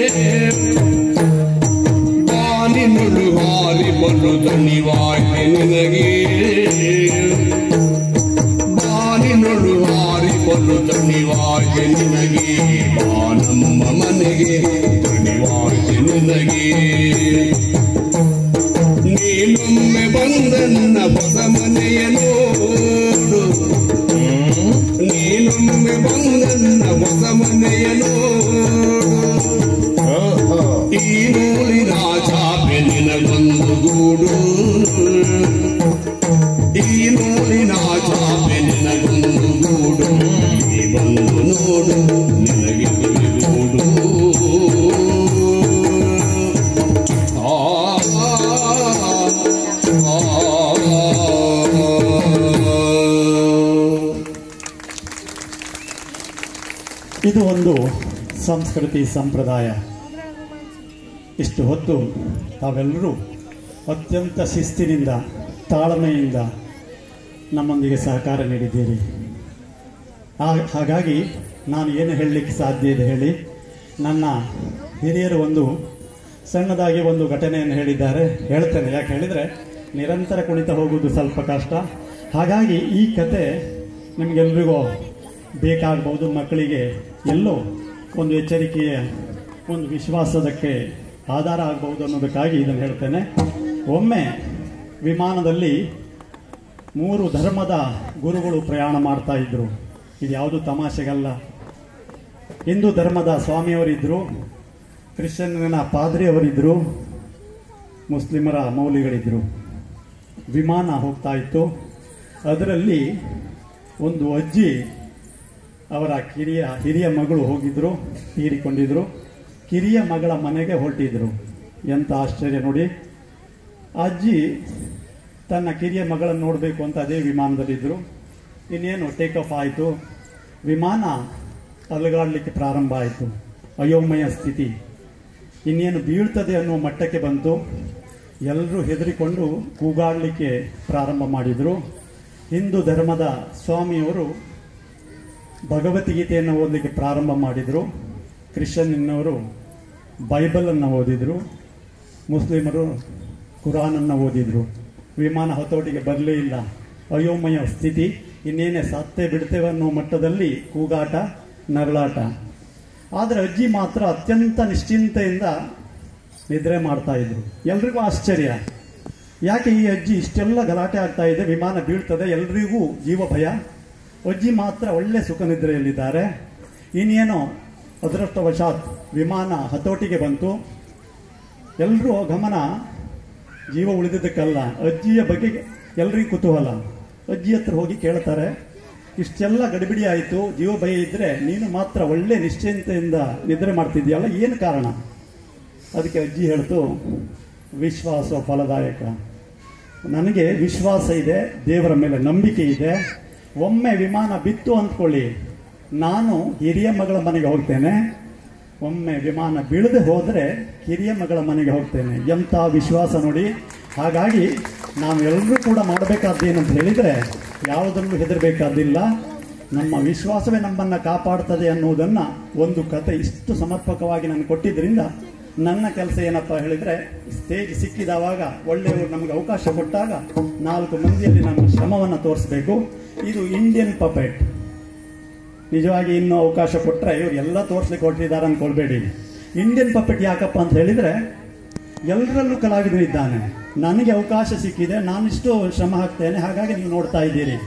ಬಾನಿನುಳು ಹಾರಿ ಬಲು ದಣಿವಾಯ್ತೆ ನಿನಗೆ ಬಾನಿನೊಳು ಹಾರಿ ಬಲು ದಣಿವಾಯ್ತೆ ನಿನಗೆ ಬಾನಮ್ಮ ಮನೆಗೆ ದಣಿವಾಯ್ತೆ ನಿನಗೆ ನೀನೊಮ್ಮೆ ಬಂದನ್ನ ಹೊಸ ಮನೆಯ ನೋಡು ನೀನೊಮ್ಮೆ ಬಂದನ್ನ ಹೊಸ ಮನೆಯ ನೋಡು ಈ ನೂಲಿನ ಚಾಪೆ ನಿನಗೊಂದು ಗೂಡು ಈ ನೂಲಿನ ಚಾಪೆ ನಿನಗೊಂದು ಗೂಡು ಈ ಬಂದು ನೋಡು ನಿನಗೆ ಗೂಡು ಆ ಇದು ಒಂದು ಸಂಸ್ಕೃತಿ ಸಂಪ್ರದಾಯ ಇಷ್ಟು ಹೊತ್ತು ತಾವೆಲ್ಲರೂ ಅತ್ಯಂತ ಶಿಸ್ತಿನಿಂದ ತಾಳ್ಮೆಯಿಂದ ನಮ್ಮೊಂದಿಗೆ ಸಹಕಾರ ನೀಡಿದ್ದೀರಿ ಆ- ಹಾಗಾಗಿ ನಾನು ಏನು ಹೇಳಲಿಕ್ಕೆ ಸಾಧ್ಯ ಇದೆ ಹೇಳಿ ನನ್ನ ಹಿರಿಯರು ಒಂದು ಸಣ್ಣದಾಗಿ ಒಂದು ಘಟನೆಯನ್ನು ಹೇಳಿದ್ದಾರೆ ಹೇಳ್ತೇನೆ ಯಾಕೆ ಹೇಳಿದರೆ ನಿರಂತರ ಕುಣಿತ ಹೋಗುವುದು ಸ್ವಲ್ಪ ಕಷ್ಟ ಹಾಗಾಗಿ ಈ ಕತೆ ನಿಮಗೆಲ್ರಿಗೂ ಬೇಕಾಗಬಹುದು ಮಕ್ಕಳಿಗೆ ಎಲ್ಲೋ ಒಂದು ಎಚ್ಚರಿಕೆಯ ಒಂದು ವಿಶ್ವಾಸದಕ್ಕೆ ಆಧಾರ ಆಗಬಹುದು ಅನ್ನೋದಕ್ಕಾಗಿ ಇದನ್ನು ಹೇಳ್ತೇನೆ ಒಮ್ಮೆ ವಿಮಾನದಲ್ಲಿ ಮೂರು ಧರ್ಮದ ಗುರುಗಳು ಪ್ರಯಾಣ ಮಾಡ್ತಾ ಇದ್ರು ಇದು ಯಾವುದು ತಮಾಷೆಗಲ್ಲ ಹಿಂದೂ ಧರ್ಮದ ಸ್ವಾಮಿಯವರಿದ್ದರು ಕ್ರಿಶ್ಚಿಯನ್ನಿನ ಪಾದ್ರಿಯವರಿದ್ದರು ಮುಸ್ಲಿಮರ ಮೌಲಿಗಳಿದ್ದರು ವಿಮಾನ ಹೋಗ್ತಾ ಇತ್ತು ಅದರಲ್ಲಿ ಒಂದು ಅಜ್ಜಿ ಅವರ ಕಿರಿಯ ಹಿರಿಯ ಮಗಳು ಹೋಗಿದ್ರು ತೀರಿಕೊಂಡಿದ್ರು ಕಿರಿಯ ಮಗಳ ಮನೆಗೆ ಹೊರಟಿದ್ರು ಎಂಥ ಆಶ್ಚರ್ಯ ನೋಡಿ ಆ ಅಜ್ಜಿ ತನ್ನ ಕಿರಿಯ ಮಗಳನ್ನು ನೋಡಬೇಕು ಅಂತ ಅದೇ ವಿಮಾನದಲ್ಲಿದ್ದರು ಇನ್ನೇನು ಟೇಕ್ ಆಫ್ ಆಯಿತು ವಿಮಾನ ಅಲುಗಾಡಲಿಕ್ಕೆ ಪ್ರಾರಂಭ ಆಯಿತು ಅಯೋಮಯ ಸ್ಥಿತಿ ಇನ್ನೇನು ಬೀಳ್ತದೆ ಅನ್ನೋ ಮಟ್ಟಕ್ಕೆ ಬಂತು ಎಲ್ಲರೂ ಹೆದರಿಕೊಂಡು ಕೂಗಾಡಲಿಕ್ಕೆ ಪ್ರಾರಂಭ ಮಾಡಿದರು ಹಿಂದೂ ಧರ್ಮದ ಸ್ವಾಮಿಯವರು ಭಗವದ್ಗೀತೆಯನ್ನು ಓದಲಿಕ್ಕೆ ಪ್ರಾರಂಭ ಮಾಡಿದರು ಕ್ರಿಶ್ಚಿಯನ್ನವರು ಬೈಬಲನ್ನು ಓದಿದರು ಮುಸ್ಲಿಮರು ಕುರಾನನ್ನು ಓದಿದರು ವಿಮಾನ ಹತೋಟಿಗೆ ಬರಲೇ ಇಲ್ಲ ಅಯೋಮಯ ಸ್ಥಿತಿ ಇನ್ನೇನೆ ಸತ್ತೇ ಬಿಡ್ತೇವೆ ಅನ್ನೋ ಮಟ್ಟದಲ್ಲಿ ಕೂಗಾಟ ನರಳಾಟ ಆದರೆ ಅಜ್ಜಿ ಮಾತ್ರ ಅತ್ಯಂತ ನಿಶ್ಚಿಂತೆಯಿಂದ ನಿದ್ರೆ ಮಾಡ್ತಾ ಇದ್ರು ಎಲ್ರಿಗೂ ಆಶ್ಚರ್ಯ ಯಾಕೆ ಈ ಅಜ್ಜಿ ಇಷ್ಟೆಲ್ಲ ಗಲಾಟೆ ಆಗ್ತಾ ಇದೆ ವಿಮಾನ ಬೀಳ್ತದೆ ಎಲ್ರಿಗೂ ಜೀವ ಭಯ ಅಜ್ಜಿ ಮಾತ್ರ ಒಳ್ಳೆ ಸುಖ ನಿದ್ರೆಯಲ್ಲಿದ್ದಾರೆ ಇನ್ನೇನೋ ಅದೃಷ್ಟವಶಾತ್ ವಿಮಾನ ಹತೋಟಿಗೆ ಬಂತು ಎಲ್ಲರೂ ಗಮನ ಜೀವ ಉಳಿದಿದ್ದಕ್ಕಲ್ಲ ಅಜ್ಜಿಯ ಬಗ್ಗೆ ಎಲ್ರಿಗೂ ಕುತೂಹಲ ಅಜ್ಜಿ ಹತ್ರ ಹೋಗಿ ಕೇಳ್ತಾರೆ ಇಷ್ಟೆಲ್ಲ ಗಡಿಬಿಡಿ ಆಯಿತು ಜೀವ ಭಯ ಇದ್ರೆ ನೀನು ಮಾತ್ರ ಒಳ್ಳೆ ನಿಶ್ಚಿಂತೆಯಿಂದ ನಿದ್ರೆ ಮಾಡ್ತಿದ್ಯಲ್ಲ ಏನು ಕಾರಣ ಅದಕ್ಕೆ ಅಜ್ಜಿ ಹೇಳ್ತು ವಿಶ್ವಾಸ ಫಲದಾಯಕ ನನಗೆ ವಿಶ್ವಾಸ ಇದೆ ದೇವರ ಮೇಲೆ ನಂಬಿಕೆ ಇದೆ ಒಮ್ಮೆ ವಿಮಾನ ಬಿತ್ತು ಅಂದ್ಕೊಳ್ಳಿ ನಾನು ಹಿರಿಯ ಮಗಳ ಮನೆಗೆ ಹೋಗ್ತೇನೆ ಒಮ್ಮೆ ವಿಮಾನ ಬೀಳದೆ ಹೋದರೆ ಹಿರಿಯ ಮಗಳ ಮನೆಗೆ ಹೋಗ್ತೇನೆ ಎಂಥ ವಿಶ್ವಾಸ ನೋಡಿ ಹಾಗಾಗಿ ನಾವೆಲ್ಲರೂ ಕೂಡ ಮಾಡಬೇಕಾದ್ದೇನಂತ ಹೇಳಿದರೆ ಯಾವುದನ್ನು ಹೆದರಬೇಕಾದಿಲ್ಲ ನಮ್ಮ ವಿಶ್ವಾಸವೇ ನಮ್ಮನ್ನು ಕಾಪಾಡ್ತದೆ ಅನ್ನುವುದನ್ನು ಒಂದು ಕತೆ ಇಷ್ಟು ಸಮರ್ಪಕವಾಗಿ ನಾನು ಕೊಟ್ಟಿದ್ದರಿಂದ ನನ್ನ ಕೆಲಸ ಏನಪ್ಪ ಹೇಳಿದರೆ ಸ್ಟೇಜ್ ಸಿಕ್ಕಿದವಾಗ ಒಳ್ಳೆಯವರು ನಮಗೆ ಅವಕಾಶ ಕೊಟ್ಟಾಗ ನಾಲ್ಕು ಮಂದಿಯಲ್ಲಿ ನಮ್ಮ ಶ್ರಮವನ್ನು ತೋರಿಸಬೇಕು ಇದು ಇಂಡಿಯನ್ ಪಪೆಟ್ ನಿಜವಾಗಿ ಇನ್ನೂ ಅವಕಾಶ ಕೊಟ್ಟರೆ ಇವ್ರು ಎಲ್ಲ ತೋರಿಸ್ಲಿಕ್ಕೆ ಹೊರಟಿದ್ದಾರೆ ಅಂದ್ಕೊಳ್ಬೇಡಿ ಇಂಡಿಯನ್ ಪಪೆಟ್ ಯಾಕಪ್ಪ ಅಂತ ಹೇಳಿದರೆ ಎಲ್ಲರಲ್ಲೂ ಕಲಾವಿದರಿದ್ದಾನೆ ನನಗೆ ಅವಕಾಶ ಸಿಕ್ಕಿದೆ ನಾನಿಷ್ಟು ಶ್ರಮ ಹಾಕ್ತೇನೆ ಹಾಗಾಗಿ ನೀವು ನೋಡ್ತಾ ಇದ್ದೀರಿ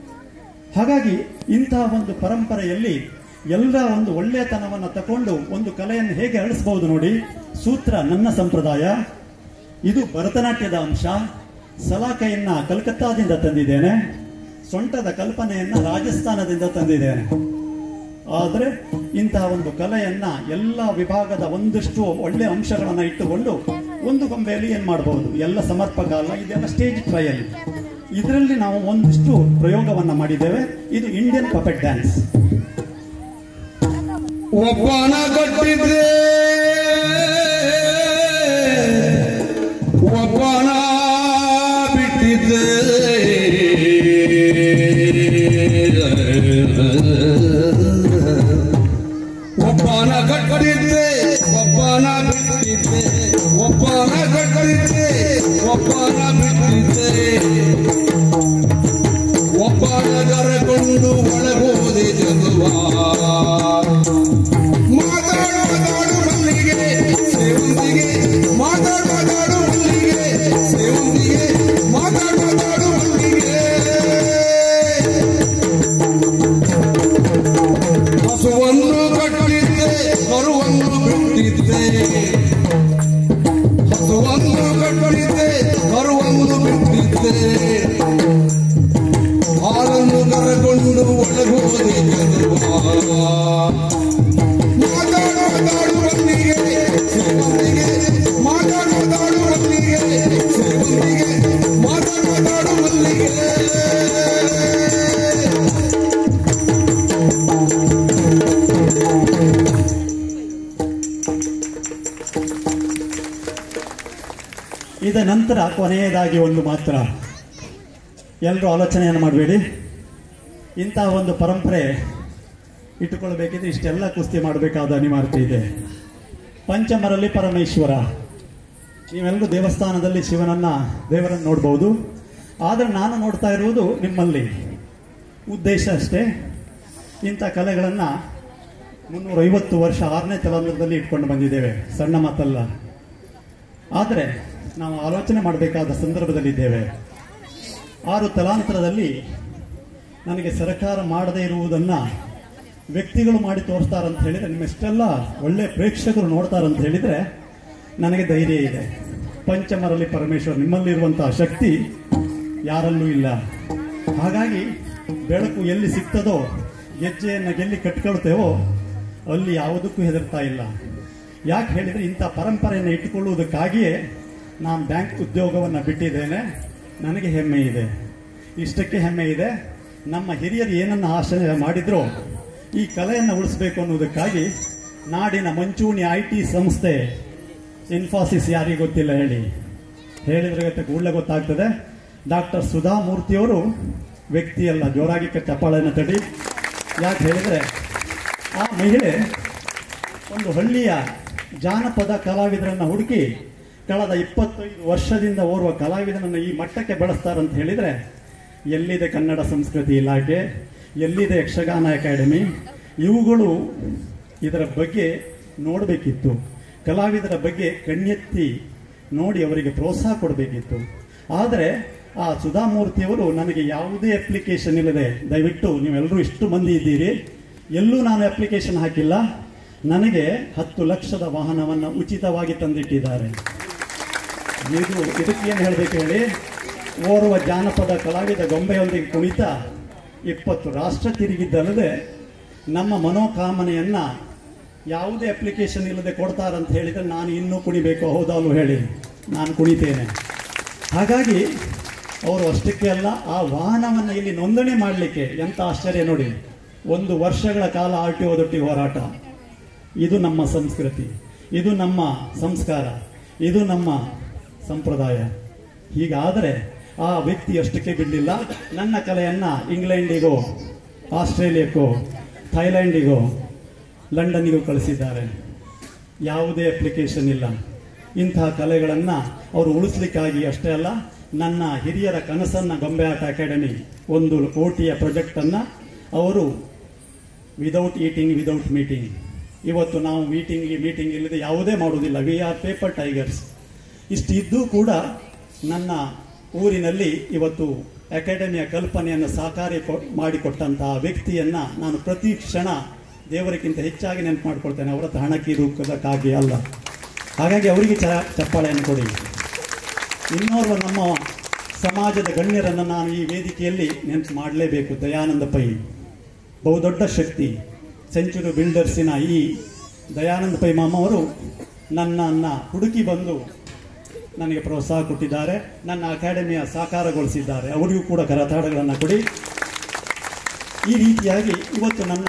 ಹಾಗಾಗಿ ಇಂತಹ ಒಂದು ಪರಂಪರೆಯಲ್ಲಿ ಎಲ್ಲ ಒಂದು ಒಳ್ಳೆಯತನವನ್ನು ತಕೊಂಡು ಒಂದು ಕಲೆಯನ್ನು ಹೇಗೆ ಅಳಿಸಬಹುದು ನೋಡಿ ಸೂತ್ರ ನನ್ನ ಸಂಪ್ರದಾಯ ಇದು ಭರತನಾಟ್ಯದ ಅಂಶ ಸಲಾಕೆಯನ್ನ ಕಲ್ಕತ್ತಾದಿಂದ ತಂದಿದ್ದೇನೆ ಸೊಂಟದ ಕಲ್ಪನೆಯನ್ನ ರಾಜಸ್ಥಾನದಿಂದ ತಂದಿದ್ದೇನೆ ಆದರೆ ಇಂತಹ ಒಂದು ಕಲೆಯನ್ನ ಎಲ್ಲ ವಿಭಾಗದ ಒಂದಷ್ಟು ಒಳ್ಳೆಯ ಅಂಶಗಳನ್ನು ಇಟ್ಟುಕೊಂಡು ಒಂದು ಗೊಂಬೆಯಲ್ಲಿ ಏನು ಮಾಡಬಹುದು ಎಲ್ಲ ಸಮರ್ಪಕ ಅಲ್ಲ ಇದೆಲ್ಲ ಸ್ಟೇಜ್ ಟ್ರಯಲ್ ಇದರಲ್ಲಿ ನಾವು ಒಂದಿಷ್ಟು ಪ್ರಯೋಗವನ್ನ ಮಾಡಿದ್ದೇವೆ ಇದು ಇಂಡಿಯನ್ ಪಪೆಟ್ ಡ್ಯಾನ್ಸ್ ಒಬ್ಬನ ಕಟ್ಟಿದ್ರೆ ಒಬ್ಬನ ಬಿಟ್ಟಿದ್ದೆ ಒಬ್ಬನ ಕಟ್ಟಿದ್ದೆ ಒಬ್ಬನ ಬಿಟ್ಟಿದ್ದೆ ಒಬ್ಬನ ಕಟ್ಟಿದ್ದೆ ಒಬ್ಬನ ಬಿಟ್ಟಿದ್ದೆ ಒಬ್ಬನ ಕರೆಕೊಂಡು ಒಳಗೋದೆ ಜಗುವಾ ಮಾತಾಡು ಮಾತಾಡು ಮಲ್ಲಿಗೆ ಸೇವಂತಿಗೆ ಮಾತಾಡು ಮಾತಾಡು ಮಲ್ಲಿಗೆ ಸೇವಂತಿಗೆ ಮಾತಾಡು ಮಾತಾಡು ಮಲ್ಲಿಗೆ ಹಸುವನ್ನು ಕಟ್ಟಿದ್ದೆ ಕರುವನ್ನು ಬಿಟ್ಟಿದ್ದೆ ಹಸುವನ್ನು ಕಟ್ಟಿದ್ದೆ ಕರುವನ್ನು ಬಿಟ್ಟಿದ್ದೆ ಹಾಲನ್ನು ಕರಕೊಂಡು ಒಳಗೋದೆ ಜಗವಾ ಮಾತಾಡು ಮಾತಾಡು ಮಲ್ಲಿಗೆ ಸೇವಂತಿಗೆ ಮಾತಾಡು ಮಾತಾಡು ಮಲ್ಲಿಗೆ ಸೇವಂತಿಗೆ ಮಾತಾಡು ಮಾತಾಡು ಮಲ್ಲಿಗೆ ಇದ ನಂತರ ಕೊನೆಯದಾಗಿ ಒಂದು ಮಾತ್ರ ಎಲ್ಲರೂ ಆಲೋಚನೆಯನ್ನು ಮಾಡಬೇಡಿ ಇಂತಹ ಒಂದು ಪರಂಪರೆ ಇಟ್ಟುಕೊಳ್ಬೇಕಿದ್ರೆ ಇಷ್ಟೆಲ್ಲ ಕುಸ್ತಿ ಮಾಡಬೇಕಾದ ಅನಿವಾರ್ಯತೆ ಇದೆ ಪಂಚಮರಲ್ಲಿ ಪರಮೇಶ್ವರ ನೀವೆಲ್ಲರೂ ದೇವಸ್ಥಾನದಲ್ಲಿ ಶಿವನನ್ನ ದೇವರನ್ನು ನೋಡ್ಬೋದು ಆದರೆ ನಾನು ನೋಡ್ತಾ ಇರುವುದು ನಿಮ್ಮಲ್ಲಿ ಉದ್ದೇಶ ಅಷ್ಟೇ ಇಂಥ ಕಲೆಗಳನ್ನು ಮುನ್ನೂರೈವತ್ತು ವರ್ಷ ಆರನೇ ತಲಾಂತರದಲ್ಲಿ ಇಟ್ಕೊಂಡು ಬಂದಿದ್ದೇವೆ ಸಣ್ಣ ಮಾತಲ್ಲ ಆದರೆ ನಾವು ಆಲೋಚನೆ ಮಾಡಬೇಕಾದ ಸಂದರ್ಭದಲ್ಲಿದ್ದೇವೆ ಆರು ತಲಾಂತರದಲ್ಲಿ ನನಗೆ ಸರ್ಕಾರ ಮಾಡದೇ ಇರುವುದನ್ನು ವ್ಯಕ್ತಿಗಳು ಮಾಡಿ ತೋರಿಸ್ತಾರಂತ ಹೇಳಿದರೆ ನಿಮ್ಮೆಷ್ಟೆಲ್ಲ ಒಳ್ಳೆ ಪ್ರೇಕ್ಷಕರು ನೋಡ್ತಾರಂತ ಹೇಳಿದರೆ ನನಗೆ ಧೈರ್ಯ ಇದೆ ಪಂಚಮರಲ್ಲಿ ಪರಮೇಶ್ವರ್ ನಿಮ್ಮಲ್ಲಿರುವಂತಹ ಶಕ್ತಿ ಯಾರಲ್ಲೂ ಇಲ್ಲ ಹಾಗಾಗಿ ಬೆಳಕು ಎಲ್ಲಿ ಸಿಗ್ತದೋ ಗೆಜ್ಜೆಯನ್ನು ಗೆಲ್ಲಿ ಕಟ್ಕೊಳ್ತೇವೋ ಅಲ್ಲಿ ಯಾವುದಕ್ಕೂ ಹೆದರ್ತಾ ಇಲ್ಲ ಯಾಕೆ ಹೇಳಿದರೆ ಇಂಥ ಪರಂಪರೆಯನ್ನು ಇಟ್ಟುಕೊಳ್ಳುವುದಕ್ಕಾಗಿಯೇ ನಾನು ಬ್ಯಾಂಕ್ ಉದ್ಯೋಗವನ್ನು ಬಿಟ್ಟಿದ್ದೇನೆ ನನಗೆ ಹೆಮ್ಮೆ ಇದೆ ಇಷ್ಟಕ್ಕೆ ಹೆಮ್ಮೆ ಇದೆ ನಮ್ಮ ಹಿರಿಯರು ಏನನ್ನು ಆಶೆ ಮಾಡಿದ್ರೋ ಈ ಕಲೆಯನ್ನು ಉಳಿಸಬೇಕು ಅನ್ನೋದಕ್ಕಾಗಿ ನಾಡಿನ ಮಂಚೂಣಿ ಐ ಟಿ ಸಂಸ್ಥೆ ಇನ್ಫಾಸಿಸ್ ಯಾರಿಗೆ ಗೊತ್ತಿಲ್ಲ ಹೇಳಿ ಹೇಳಿದ್ರೆ ಗೊತ್ತ ಕೂಡಲೇ ಗೊತ್ತಾಗ್ತದೆ ಡಾಕ್ಟರ್ ಸುಧಾ ಮೂರ್ತಿಯವರು ವ್ಯಕ್ತಿಯಲ್ಲ ಜೋರಾಗಿ ಕ- ಚಪ್ಪಾಳೆಯನ್ನು ತಡಿ ಯಾಕೆ ಹೇಳಿದರೆ ಆ ಮಹಿಳೆ ಒಂದು ಹಳ್ಳಿಯ ಜಾನಪದ ಕಲಾವಿದರನ್ನ ಹುಡುಕಿ ಕಳೆದ ಇಪ್ಪತ್ತೈದು ವರ್ಷದಿಂದ ಓರ್ವ ಕಲಾವಿದನನ್ನು ಈ ಮಟ್ಟಕ್ಕೆ ಬೆಳೆಸ್ತಾರಂತ ಹೇಳಿದರೆ ಎಲ್ಲಿದೆ ಕನ್ನಡ ಸಂಸ್ಕೃತಿ ಇಲಾಖೆ ಎಲ್ಲಿದೆ ಯಕ್ಷಗಾನ ಅಕಾಡೆಮಿ ಇವುಗಳು ಇದರ ಬಗ್ಗೆ ನೋಡಬೇಕಿತ್ತು ಕಲಾವಿದರ ಬಗ್ಗೆ ಕಣ್ಣೆತ್ತಿ ನೋಡಿ ಅವರಿಗೆ ಪ್ರೋತ್ಸಾಹ ಕೊಡಬೇಕಿತ್ತು ಆದರೆ ಆ ಸುಧಾಮೂರ್ತಿಯವರು ನನಗೆ ಯಾವುದೇ ಅಪ್ಲಿಕೇಶನ್ ಇಲ್ಲದೆ ದಯವಿಟ್ಟು ನೀವೆಲ್ಲರೂ ಇಷ್ಟು ಮಂದಿ ಇದ್ದೀರಿ ಎಲ್ಲೂ ನಾನು ಅಪ್ಲಿಕೇಶನ್ ಹಾಕಿಲ್ಲ ನನಗೆ ಹತ್ತು ಲಕ್ಷದ ವಾಹನವನ್ನು ಉಚಿತವಾಗಿ ತಂದಿಟ್ಟಿದ್ದಾರೆ ಇದು ಇದಕ್ಕೆ ಏನು ಹೇಳಬೇಕು ಹೇಳಿ ಓರ್ವ ಜಾನಪದ ಕಲಾವಿದ ಗೊಂಬೆಯೊಂದಿಗೆ ಕುಣಿತ ಇಪ್ಪತ್ತು ರಾಷ್ಟ್ರ ತಿರುಗಿದ್ದಲ್ಲದೆ ನಮ್ಮ ಮನೋಕಾಮನೆಯನ್ನ ಯಾವುದೇ ಅಪ್ಲಿಕೇಶನ್ ಇಲ್ಲದೆ ಕೊಡ್ತಾರಂತ ಹೇಳಿದರೆ ನಾನು ಇನ್ನೂ ಕುಣಿಬೇಕು ಹೌದಲ್ವ ಹೇಳಿ ನಾನು ಕುಣಿತೇನೆ ಹಾಗಾಗಿ ಅವರು ಅಷ್ಟಕ್ಕೆ ಅಲ್ಲ ಆ ವಾಹನವನ್ನು ಇಲ್ಲಿ ನೋಂದಣಿ ಮಾಡಲಿಕ್ಕೆ ಎಂಥ ಆಶ್ಚರ್ಯ ನೋಡಿ ಒಂದು ವರ್ಷಗಳ ಕಾಲ ಆರ್ ಟಿ ಒದೊಟ್ಟಿಗೆ ಹೋರಾಟ ಇದು ನಮ್ಮ ಸಂಸ್ಕೃತಿ ಇದು ನಮ್ಮ ಸಂಸ್ಕಾರ ಇದು ನಮ್ಮ ಸಂಪ್ರದಾಯ ಹೀಗಾದರೆ ಆ ವ್ಯಕ್ತಿ ಅಷ್ಟಕ್ಕೆ ಬಿಡಲಿಲ್ಲ ನನ್ನ ಕಲೆಯನ್ನು ಇಂಗ್ಲೆಂಡಿಗೋ ಆಸ್ಟ್ರೇಲಿಯಾಕ್ಕೋ ಥೈಲ್ಯಾಂಡಿಗೋ ಲಂಡನ್ನಿಗೂ ಕಳಿಸಿದ್ದಾರೆ ಯಾವುದೇ ಅಪ್ಲಿಕೇಶನ್ ಇಲ್ಲ ಇಂತಹ ಕಲೆಗಳನ್ನು ಅವರು ಉಳಿಸ್ಲಿಕ್ಕಾಗಿ ಅಷ್ಟೇ ಅಲ್ಲ ನನ್ನ ಹಿರಿಯರ ಕನಸನ್ನು ಗೊಂಬೆ ಆಟ ಅಕಾಡೆಮಿ ಒಂದು ಕೋಟಿಯ ಪ್ರಾಜೆಕ್ಟನ್ನು ಅವರು ವಿದೌಟ್ ಈಟಿಂಗ್ ವಿದೌಟ್ ಮೀಟಿಂಗ್ ಇವತ್ತು ನಾವು ಮೀಟಿಂಗ್ ಮೀಟಿಂಗ್ ಇಲ್ಲದೆ ಯಾವುದೇ ಮಾಡುವುದಿಲ್ಲ ವಿ ಆರ್ ಪೇಪರ್ ಟೈಗರ್ಸ್ ಇಷ್ಟಿದ್ದೂ ಕೂಡ ನನ್ನ ಊರಿನಲ್ಲಿ ಇವತ್ತು ಅಕಾಡೆಮಿಯ ಕಲ್ಪನೆಯನ್ನು ಸಾಕಾರಿ ಕೊ- ಮಾಡಿಕೊಟ್ಟಂತಹ ವ್ಯಕ್ತಿಯನ್ನ ನಾನು ಪ್ರತಿ ಕ್ಷಣ ದೇವರಿಗಿಂತ ಹೆಚ್ಚಾಗಿ ನೆನಪು ಮಾಡ್ಕೊಳ್ತೇನೆ ಅವರ ಹತ್ರ ಹಣಕ್ಕೆ ರೂಪದಕ್ಕಾಗಿ ಅಲ್ಲ ಹಾಗಾಗಿ ಅವರಿಗೆ ಚ ಚಪ್ಪಾಳೆಯನ್ನು ಕೊಡಿ ಇನ್ನೋರ್ವ ನಮ್ಮ ಸಮಾಜದ ಗಣ್ಯರನ್ನು ನಾನು ಈ ವೇದಿಕೆಯಲ್ಲಿ ನೆನಪು ಮಾಡಲೇಬೇಕು ದಯಾನಂದ ಪೈ ಬಹುದೊಡ್ಡ ಶಕ್ತಿ ಸೆಂಚುರಿ ಬಿಲ್ಡರ್ಸಿನ ಈ ದಯಾನಂದ ಪೈ ಮಾಮ ಅವರು ನನ್ನನ್ನು ಹುಡುಕಿ ಬಂದು ನನಗೆ ಪ್ರೋತ್ಸಾಹ ಕೊಟ್ಟಿದ್ದಾರೆ ನನ್ನ ಅಕಾಡೆಮಿಯ ಸಾಕಾರಗೊಳಿಸಿದ್ದಾರೆ ಅವರಿಗೂ ಕೂಡ ಕರತಾಡಗಳನ್ನು ಕೊಡಿ ಈ ರೀತಿಯಾಗಿ ಇವತ್ತು ನನ್ನ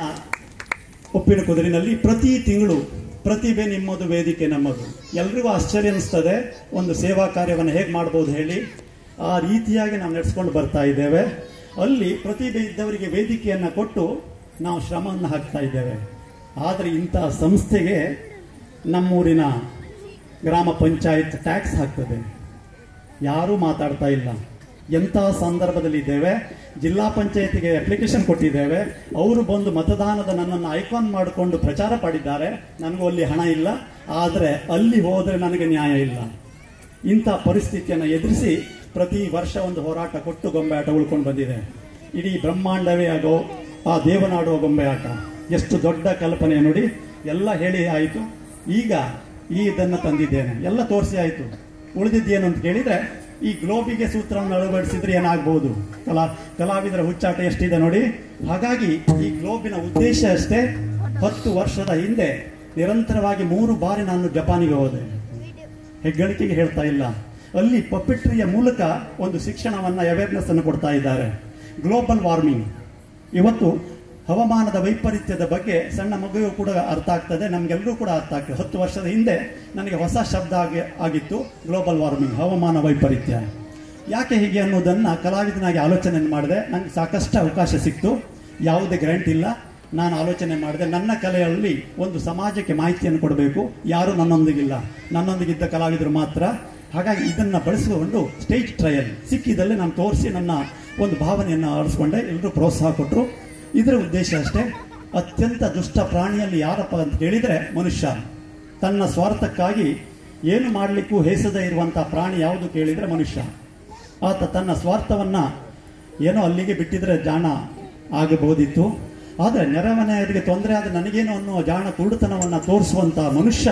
ಉಪ್ಪಿನ ಕುದುರಿನಲ್ಲಿ ಪ್ರತಿ ತಿಂಗಳು ಪ್ರತಿಭೆ ನಿಮ್ಮದು ವೇದಿಕೆ ನಮ್ಮದು ಎಲ್ರಿಗೂ ಆಶ್ಚರ್ಯ ಅನಿಸ್ತದೆ ಒಂದು ಸೇವಾ ಕಾರ್ಯವನ್ನು ಹೇಗೆ ಮಾಡ್ಬೋದು ಹೇಳಿ ಆ ರೀತಿಯಾಗಿ ನಾವು ನಡೆಸ್ಕೊಂಡು ಬರ್ತಾ ಇದ್ದೇವೆ ಅಲ್ಲಿ ಪ್ರತಿಭೆ ಇದ್ದವರಿಗೆ ವೇದಿಕೆಯನ್ನು ಕೊಟ್ಟು ನಾವು ಶ್ರಮವನ್ನು ಹಾಕ್ತಾ ಇದ್ದೇವೆ ಆದರೆ ಇಂತಹ ಸಂಸ್ಥೆಗೆ ನಮ್ಮೂರಿನ ಗ್ರಾಮ ಪಂಚಾಯತ್ ಟ್ಯಾಕ್ಸ್ ಹಾಕ್ತದೆ ಯಾರೂ ಮಾತಾಡ್ತಾ ಇಲ್ಲ ಎಂತಹ ಸಂದರ್ಭದಲ್ಲಿ ಇದ್ದೇವೆ ಜಿಲ್ಲಾ ಪಂಚಾಯತಿಗೆ ಅಪ್ಲಿಕೇಶನ್ ಕೊಟ್ಟಿದ್ದೇವೆ ಅವರು ಬಂದು ಮತದಾನದ ನನ್ನನ್ನು ಐಕಾನ್ ಮಾಡಿಕೊಂಡು ಪ್ರಚಾರ ಪಡಿದ್ದಾರೆ ನನಗೂ ಅಲ್ಲಿ ಹಣ ಇಲ್ಲ ಆದರೆ ಅಲ್ಲಿ ಹೋದರೆ ನನಗೆ ನ್ಯಾಯ ಇಲ್ಲ ಇಂಥ ಪರಿಸ್ಥಿತಿಯನ್ನು ಎದುರಿಸಿ ಪ್ರತಿ ವರ್ಷ ಒಂದು ಹೋರಾಟ ಕೊಟ್ಟು ಗೊಂಬೆ ಆಟ ಉಳ್ಕೊಂಡು ಬಂದಿದೆ ಇಡೀ ಬ್ರಹ್ಮಾಂಡವೇ ಆಗೋ ಆ ದೇವನಾಡುವ ಗೊಂಬೆ ಆಟ ಎಷ್ಟು ದೊಡ್ಡ ಕಲ್ಪನೆ ನೋಡಿ ಎಲ್ಲ ಹೇಳಿ ಆಯಿತು ಈಗ ಈ ಇದನ್ನು ತಂದಿದ್ದೇನೆ ಎಲ್ಲ ತೋರಿಸಿ ಆಯಿತು ಉಳಿದಿದ್ದೇನು ಅಂತ ಕೇಳಿದ್ರೆ ಈ ಗ್ಲೋಬಿಗೆ ಸೂತ್ರವನ್ನು ಅಳವಡಿಸಿದ್ರೆ ಏನಾಗ್ಬೋದು ಕಲಾ ಕಲಾವಿದರ ಹುಚ್ಚಾಟ ಎಷ್ಟಿದೆ ನೋಡಿ ಹಾಗಾಗಿ ಈ ಗ್ಲೋಬಿನ ಉದ್ದೇಶ ಅಷ್ಟೇ ಹತ್ತು ವರ್ಷದ ಹಿಂದೆ ನಿರಂತರವಾಗಿ ಮೂರು ಬಾರಿ ನಾನು ಜಪಾನಿಗೆ ಹೋದೆ ಹೆಗ್ಗಳಿಕೆಗೆ ಹೇಳ್ತಾ ಇಲ್ಲ ಅಲ್ಲಿ ಪಪಿಟ್ರಿಯ ಮೂಲಕ ಒಂದು ಶಿಕ್ಷಣವನ್ನ ಅವೇರ್ನೆಸ್ ಅನ್ನು ಕೊಡ್ತಾ ಇದ್ದಾರೆ ಗ್ಲೋಬಲ್ ವಾರ್ಮಿಂಗ್ ಇವತ್ತು ಹವಾಮಾನದ ವೈಪರೀತ್ಯದ ಬಗ್ಗೆ ಸಣ್ಣ ಮಗುವಿಗೂ ಕೂಡ ಅರ್ಥ ಆಗ್ತದೆ ನಮಗೆಲ್ಲರೂ ಕೂಡ ಅರ್ಥ ಆಗ್ತದೆ ಹತ್ತು ವರ್ಷದ ಹಿಂದೆ ನನಗೆ ಹೊಸ ಶಬ್ದ ಆಗಿ ಆಗಿತ್ತು ಗ್ಲೋಬಲ್ ವಾರ್ಮಿಂಗ್ ಹವಾಮಾನ ವೈಪರೀತ್ಯ ಯಾಕೆ ಹೀಗೆ ಅನ್ನೋದನ್ನು ಕಲಾವಿದನಾಗಿ ಆಲೋಚನೆ ಮಾಡಿದೆ ನನಗೆ ಸಾಕಷ್ಟು ಅವಕಾಶ ಸಿಕ್ತು ಯಾವುದೇ ಗ್ರ್ಯಾಂಟ್ ಇಲ್ಲ ನಾನು ಆಲೋಚನೆ ಮಾಡಿದೆ ನನ್ನ ಕಲೆಯಲ್ಲಿ ಒಂದು ಸಮಾಜಕ್ಕೆ ಮಾಹಿತಿಯನ್ನು ಕೊಡಬೇಕು ಯಾರು ನನ್ನೊಂದಿಗಿಲ್ಲ ನನ್ನೊಂದಿಗಿದ್ದ ಕಲಾವಿದರು ಮಾತ್ರ ಹಾಗಾಗಿ ಇದನ್ನು ಬಳಸಿಕೊಂಡು ಸ್ಟೇಜ್ ಟ್ರಯಲ್ ಸಿಕ್ಕಿದಲ್ಲಿ ನಾನು ತೋರಿಸಿ ನನ್ನ ಒಂದು ಭಾವನೆಯನ್ನು ಆರಿಸ್ಕೊಂಡೆ ಎಲ್ಲರೂ ಪ್ರೋತ್ಸಾಹ ಕೊಟ್ಟರು ಇದರ ಉದ್ದೇಶ ಅಷ್ಟೇ ಅತ್ಯಂತ ದುಷ್ಟ ಪ್ರಾಣಿಯಲ್ಲಿ ಯಾರಪ್ಪ ಅಂತ ಕೇಳಿದರೆ ಮನುಷ್ಯ ತನ್ನ ಸ್ವಾರ್ಥಕ್ಕಾಗಿ ಏನು ಮಾಡಲಿಕ್ಕೂ ಹೇಸದೇ ಇರುವಂತಹ ಪ್ರಾಣಿ ಯಾವುದು ಕೇಳಿದರೆ ಮನುಷ್ಯ ಆತ ತನ್ನ ಸ್ವಾರ್ಥವನ್ನ ಏನೋ ಅಲ್ಲಿಗೆ ಬಿಟ್ಟಿದ್ರೆ ಜಾಣ ಆಗಬಹುದಿತ್ತು ಆದರೆ ನೆರೆಮನೆಯವರಿಗೆ ತೊಂದರೆ ಆದ ನನಗೇನು ಅನ್ನುವ ಜಾಣ ಕುರುಡುತನವನ್ನು ತೋರಿಸುವಂತಹ ಮನುಷ್ಯ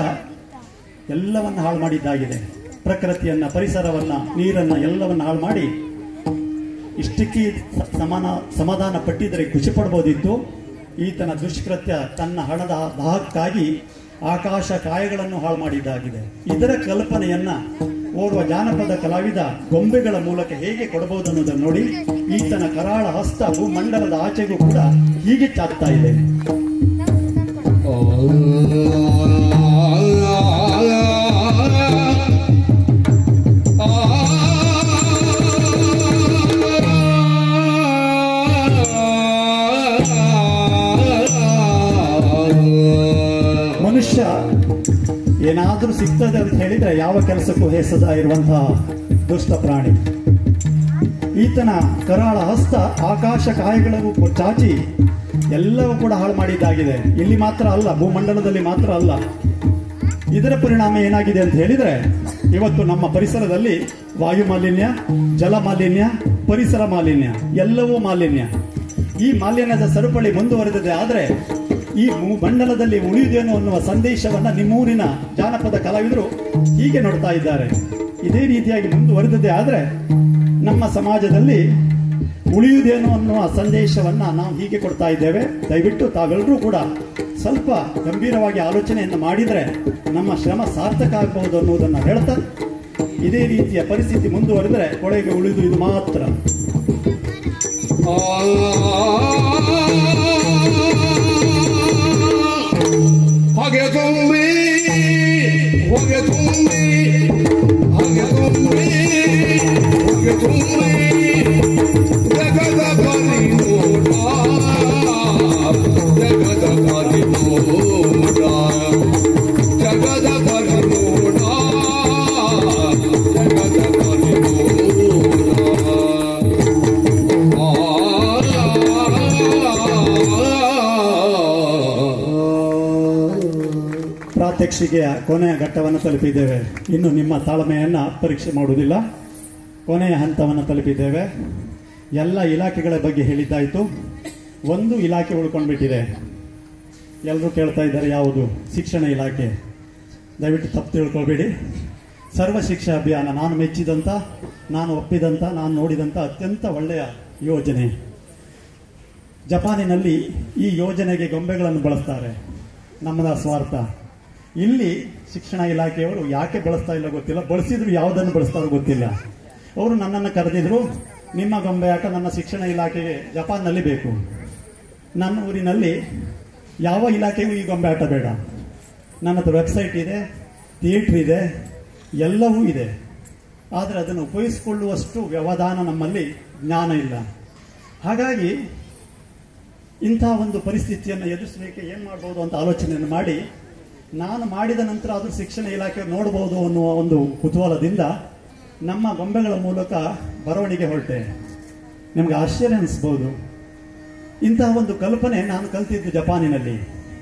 ಎಲ್ಲವನ್ನ ಹಾಳು ಮಾಡಿದ್ದಾಗಿದೆ ಪ್ರಕೃತಿಯನ್ನ ಪರಿಸರವನ್ನ ನೀರನ್ನ ಎಲ್ಲವನ್ನ ಹಾಳು ಮಾಡಿ ಇಷ್ಟಕ್ಕೆ ಸ- ಸಮಾನ ಸಮಾಧಾನ ಪಟ್ಟಿದ್ರೆ ಖುಷಿ ಪಡ್ಬೋದಿತ್ತು ಈತನ ದುಷ್ಕೃತ್ಯ ತನ್ನ ಹಣದ ದಾಹಕ್ಕಾಗಿ ಆಕಾಶ ಕಾಯಗಳನ್ನು ಹಾಳು ಮಾಡಿದ್ದಾಗಿದೆ ಇದರ ಕಲ್ಪನೆಯನ್ನ ಓರ್ವ ಜಾನಪದ ಕಲಾವಿದ ಗೊಂಬೆಗಳ ಮೂಲಕ ಹೇಗೆ ಕೊಡಬಹುದು ಅನ್ನೋದನ್ನು ನೋಡಿ ಈತನ ಕರಾಳ ಹಸ್ತ ಭೂಮಂಡಲದ ಆಚೆಗೂ ಕೂಡ ಹೀಗೆ ಚಾಗ್ತಾ ಇದೆ ಮನುಷ್ಯ ಏನಾದರೂ ಸಿಗ್ತದೆ ಅಂತ ಹೇಳಿದ್ರೆ ಯಾವ ಕೆಲಸಕ್ಕೂ ಹೆಸದ ಇರುವಂತಹ ದುಷ್ಟ ಪ್ರಾಣಿ ಈತನ ಕರಾಳ ಹಸ್ತ ಆಕಾಶ ಕಾಯಗಳಿಗೂ ಕೊ- ಚಾಚಿ ಎಲ್ಲವೂ ಕೂಡ ಹಾಳು ಮಾಡಿದ್ದಾಗಿದೆ ಇಲ್ಲಿ ಮಾತ್ರ ಅಲ್ಲ ಭೂಮಂಡಲದಲ್ಲಿ ಮಾತ್ರ ಅಲ್ಲ ಇದರ ಪರಿಣಾಮ ಏನಾಗಿದೆ ಅಂತ ಹೇಳಿದ್ರೆ ಇವತ್ತು ನಮ್ಮ ಪರಿಸರದಲ್ಲಿ ವಾಯು ಮಾಲಿನ್ಯ ಜಲ ಮಾಲಿನ್ಯ ಪರಿಸರ ಮಾಲಿನ್ಯ ಎಲ್ಲವೂ ಮಾಲಿನ್ಯ ಈ ಮಾಲಿನ್ಯದ ಸರಪಳಿ ಮುಂದುವರೆದಿದೆ ಆದರೆ ಈ ಮು- ಮಂಡಲದಲ್ಲಿ ಉಳಿಯುವುದೇನು ಅನ್ನುವ ಸಂದೇಶವನ್ನ ನಿಮ್ಮೂರಿನ ಜಾನಪದ ಕಲಾವಿದರು ಹೀಗೆ ನೋಡ್ತಾ ಇದ್ದಾರೆ ಇದೇ ರೀತಿಯಾಗಿ ಮುಂದುವರೆದಿದೆ ಆದರೆ ನಮ್ಮ ಸಮಾಜದಲ್ಲಿ ಉಳಿಯುವುದೇನು ಅನ್ನುವ ಸಂದೇಶವನ್ನ ನಾವು ಹೀಗೆ ಕೊಡ್ತಾ ಇದ್ದೇವೆ ದಯವಿಟ್ಟು ತಾವೆಲ್ಲರೂ ಕೂಡ ಸ್ವಲ್ಪ ಗಂಭೀರವಾಗಿ ಆಲೋಚನೆಯನ್ನು ಮಾಡಿದರೆ ನಮ್ಮ ಶ್ರಮ ಸಾರ್ಥಕ ಆಗಬಹುದು ಅನ್ನುವುದನ್ನು ಹೇಳ್ತಾ ಇದೇ ರೀತಿಯ ಪರಿಸ್ಥಿತಿ ಮುಂದುವರೆದರೆ ಕೊಳೆಗೆ ಉಳಿದು ಇದು ಮಾತ್ರ ಹಾಗೆ ತುಂಬಿ ಹೊಗೆ ತುಂಬಿ ಹಾಗೆ ತುಂಬಿ ಹೊಗೆ ತುಂಬಿ ಜಗದ ಪರಿಮೋಟ ಜಗದ ಪರಿಮೋಟ ಜಗದ ಪರಿಮೋಟ ಜಗದ ಪರಿಮೋಟ ಪ್ರಾತ್ಯಕ್ಷಿಕೆಯ ಕೊನೆಯ ಘಟ್ಟವನ್ನು ತಲುಪಿದ್ದೇವೆ ಇನ್ನು ನಿಮ್ಮ ತಾಳ್ಮೆಯನ್ನು ಪರೀಕ್ಷೆ ಮಾಡುವುದಿಲ್ಲ ಕೊನೆಯ ಹಂತವನ್ನು ತಲುಪಿದ್ದೇವೆ ಎಲ್ಲ ಇಲಾಖೆಗಳ ಬಗ್ಗೆ ಹೇಳಿದ್ದಾಯಿತು ಒಂದು ಇಲಾಖೆ ಉಳ್ಕೊಂಡ್ಬಿಟ್ಟಿದೆ ಎಲ್ಲರೂ ಕೇಳ್ತಾ ಇದ್ದಾರೆ ಯಾವುದು ಶಿಕ್ಷಣ ಇಲಾಖೆ ದಯವಿಟ್ಟು ತಪ್ಪು ತಿಳ್ಕೊಳ್ಬೇಡಿ ಸರ್ವ ಶಿಕ್ಷಾ ಅಭಿಯಾನ ನಾನು ಮೆಚ್ಚಿದಂಥ ನಾನು ಒಪ್ಪಿದಂಥ ನಾನು ನೋಡಿದಂಥ ಅತ್ಯಂತ ಒಳ್ಳೆಯ ಯೋಜನೆ ಜಪಾನಿನಲ್ಲಿ ಈ ಯೋಜನೆಗೆ ಗೊಂಬೆಗಳನ್ನು ಬಳಸ್ತಾರೆ ನಮ್ಮದ ಸ್ವಾರ್ಥ ಇಲ್ಲಿ ಶಿಕ್ಷಣ ಇಲಾಖೆಯವರು ಯಾಕೆ ಬಳಸ್ತಾ ಇಲ್ಲ ಗೊತ್ತಿಲ್ಲ ಬಳಸಿದ್ರು ಯಾವುದನ್ನು ಬಳಸ್ತಾರೋ ಗೊತ್ತಿಲ್ಲ ಅವರು ನನ್ನನ್ನು ಕರೆದಿದ್ರು ನಿಮ್ಮ ಗೊಂಬೆ ಆಟ ನನ್ನ ಶಿಕ್ಷಣ ಇಲಾಖೆಗೆ ಜಪಾನ್ನಲ್ಲಿ ಬೇಕು ನನ್ನ ಊರಿನಲ್ಲಿ ಯಾವ ಇಲಾಖೆಗೂ ಈ ಗೊಂಬೆ ಆಟ ಬೇಡ ನನ್ನ ಹತ್ರ ವೆಬ್ಸೈಟ್ ಇದೆ ಥಿಯೇಟ್ರ್ ಇದೆ ಎಲ್ಲವೂ ಇದೆ ಆದರೆ ಅದನ್ನು ಉಪಯೋಗಿಸಿಕೊಳ್ಳುವಷ್ಟು ವ್ಯವಧಾನ ನಮ್ಮಲ್ಲಿ ಜ್ಞಾನ ಇಲ್ಲ ಹಾಗಾಗಿ ಇಂಥ ಒಂದು ಪರಿಸ್ಥಿತಿಯನ್ನು ಎದುರಿಸಲಿಕ್ಕೆ ಏನು ಮಾಡ್ಬೋದು ಅಂತ ಆಲೋಚನೆಯನ್ನು ಮಾಡಿ ನಾನು ಮಾಡಿದ ನಂತರ ಅದು ಶಿಕ್ಷಣ ಇಲಾಖೆ ನೋಡ್ಬೋದು ಅನ್ನುವ ಒಂದು ಕುತೂಹಲದಿಂದ ನಮ್ಮ ಗೊಂಬೆಗಳ ಮೂಲಕ ಬರವಣಿಗೆ ಹೊರಟೆ ನಿಮಗೆ ಆಶ್ಚರ್ಯ ಅನಿಸ್ಬೋದು ಇಂತಹ ಒಂದು ಕಲ್ಪನೆ ನಾನು ಕಲ್ತಿದ್ದು ಜಪಾನಿನಲ್ಲಿ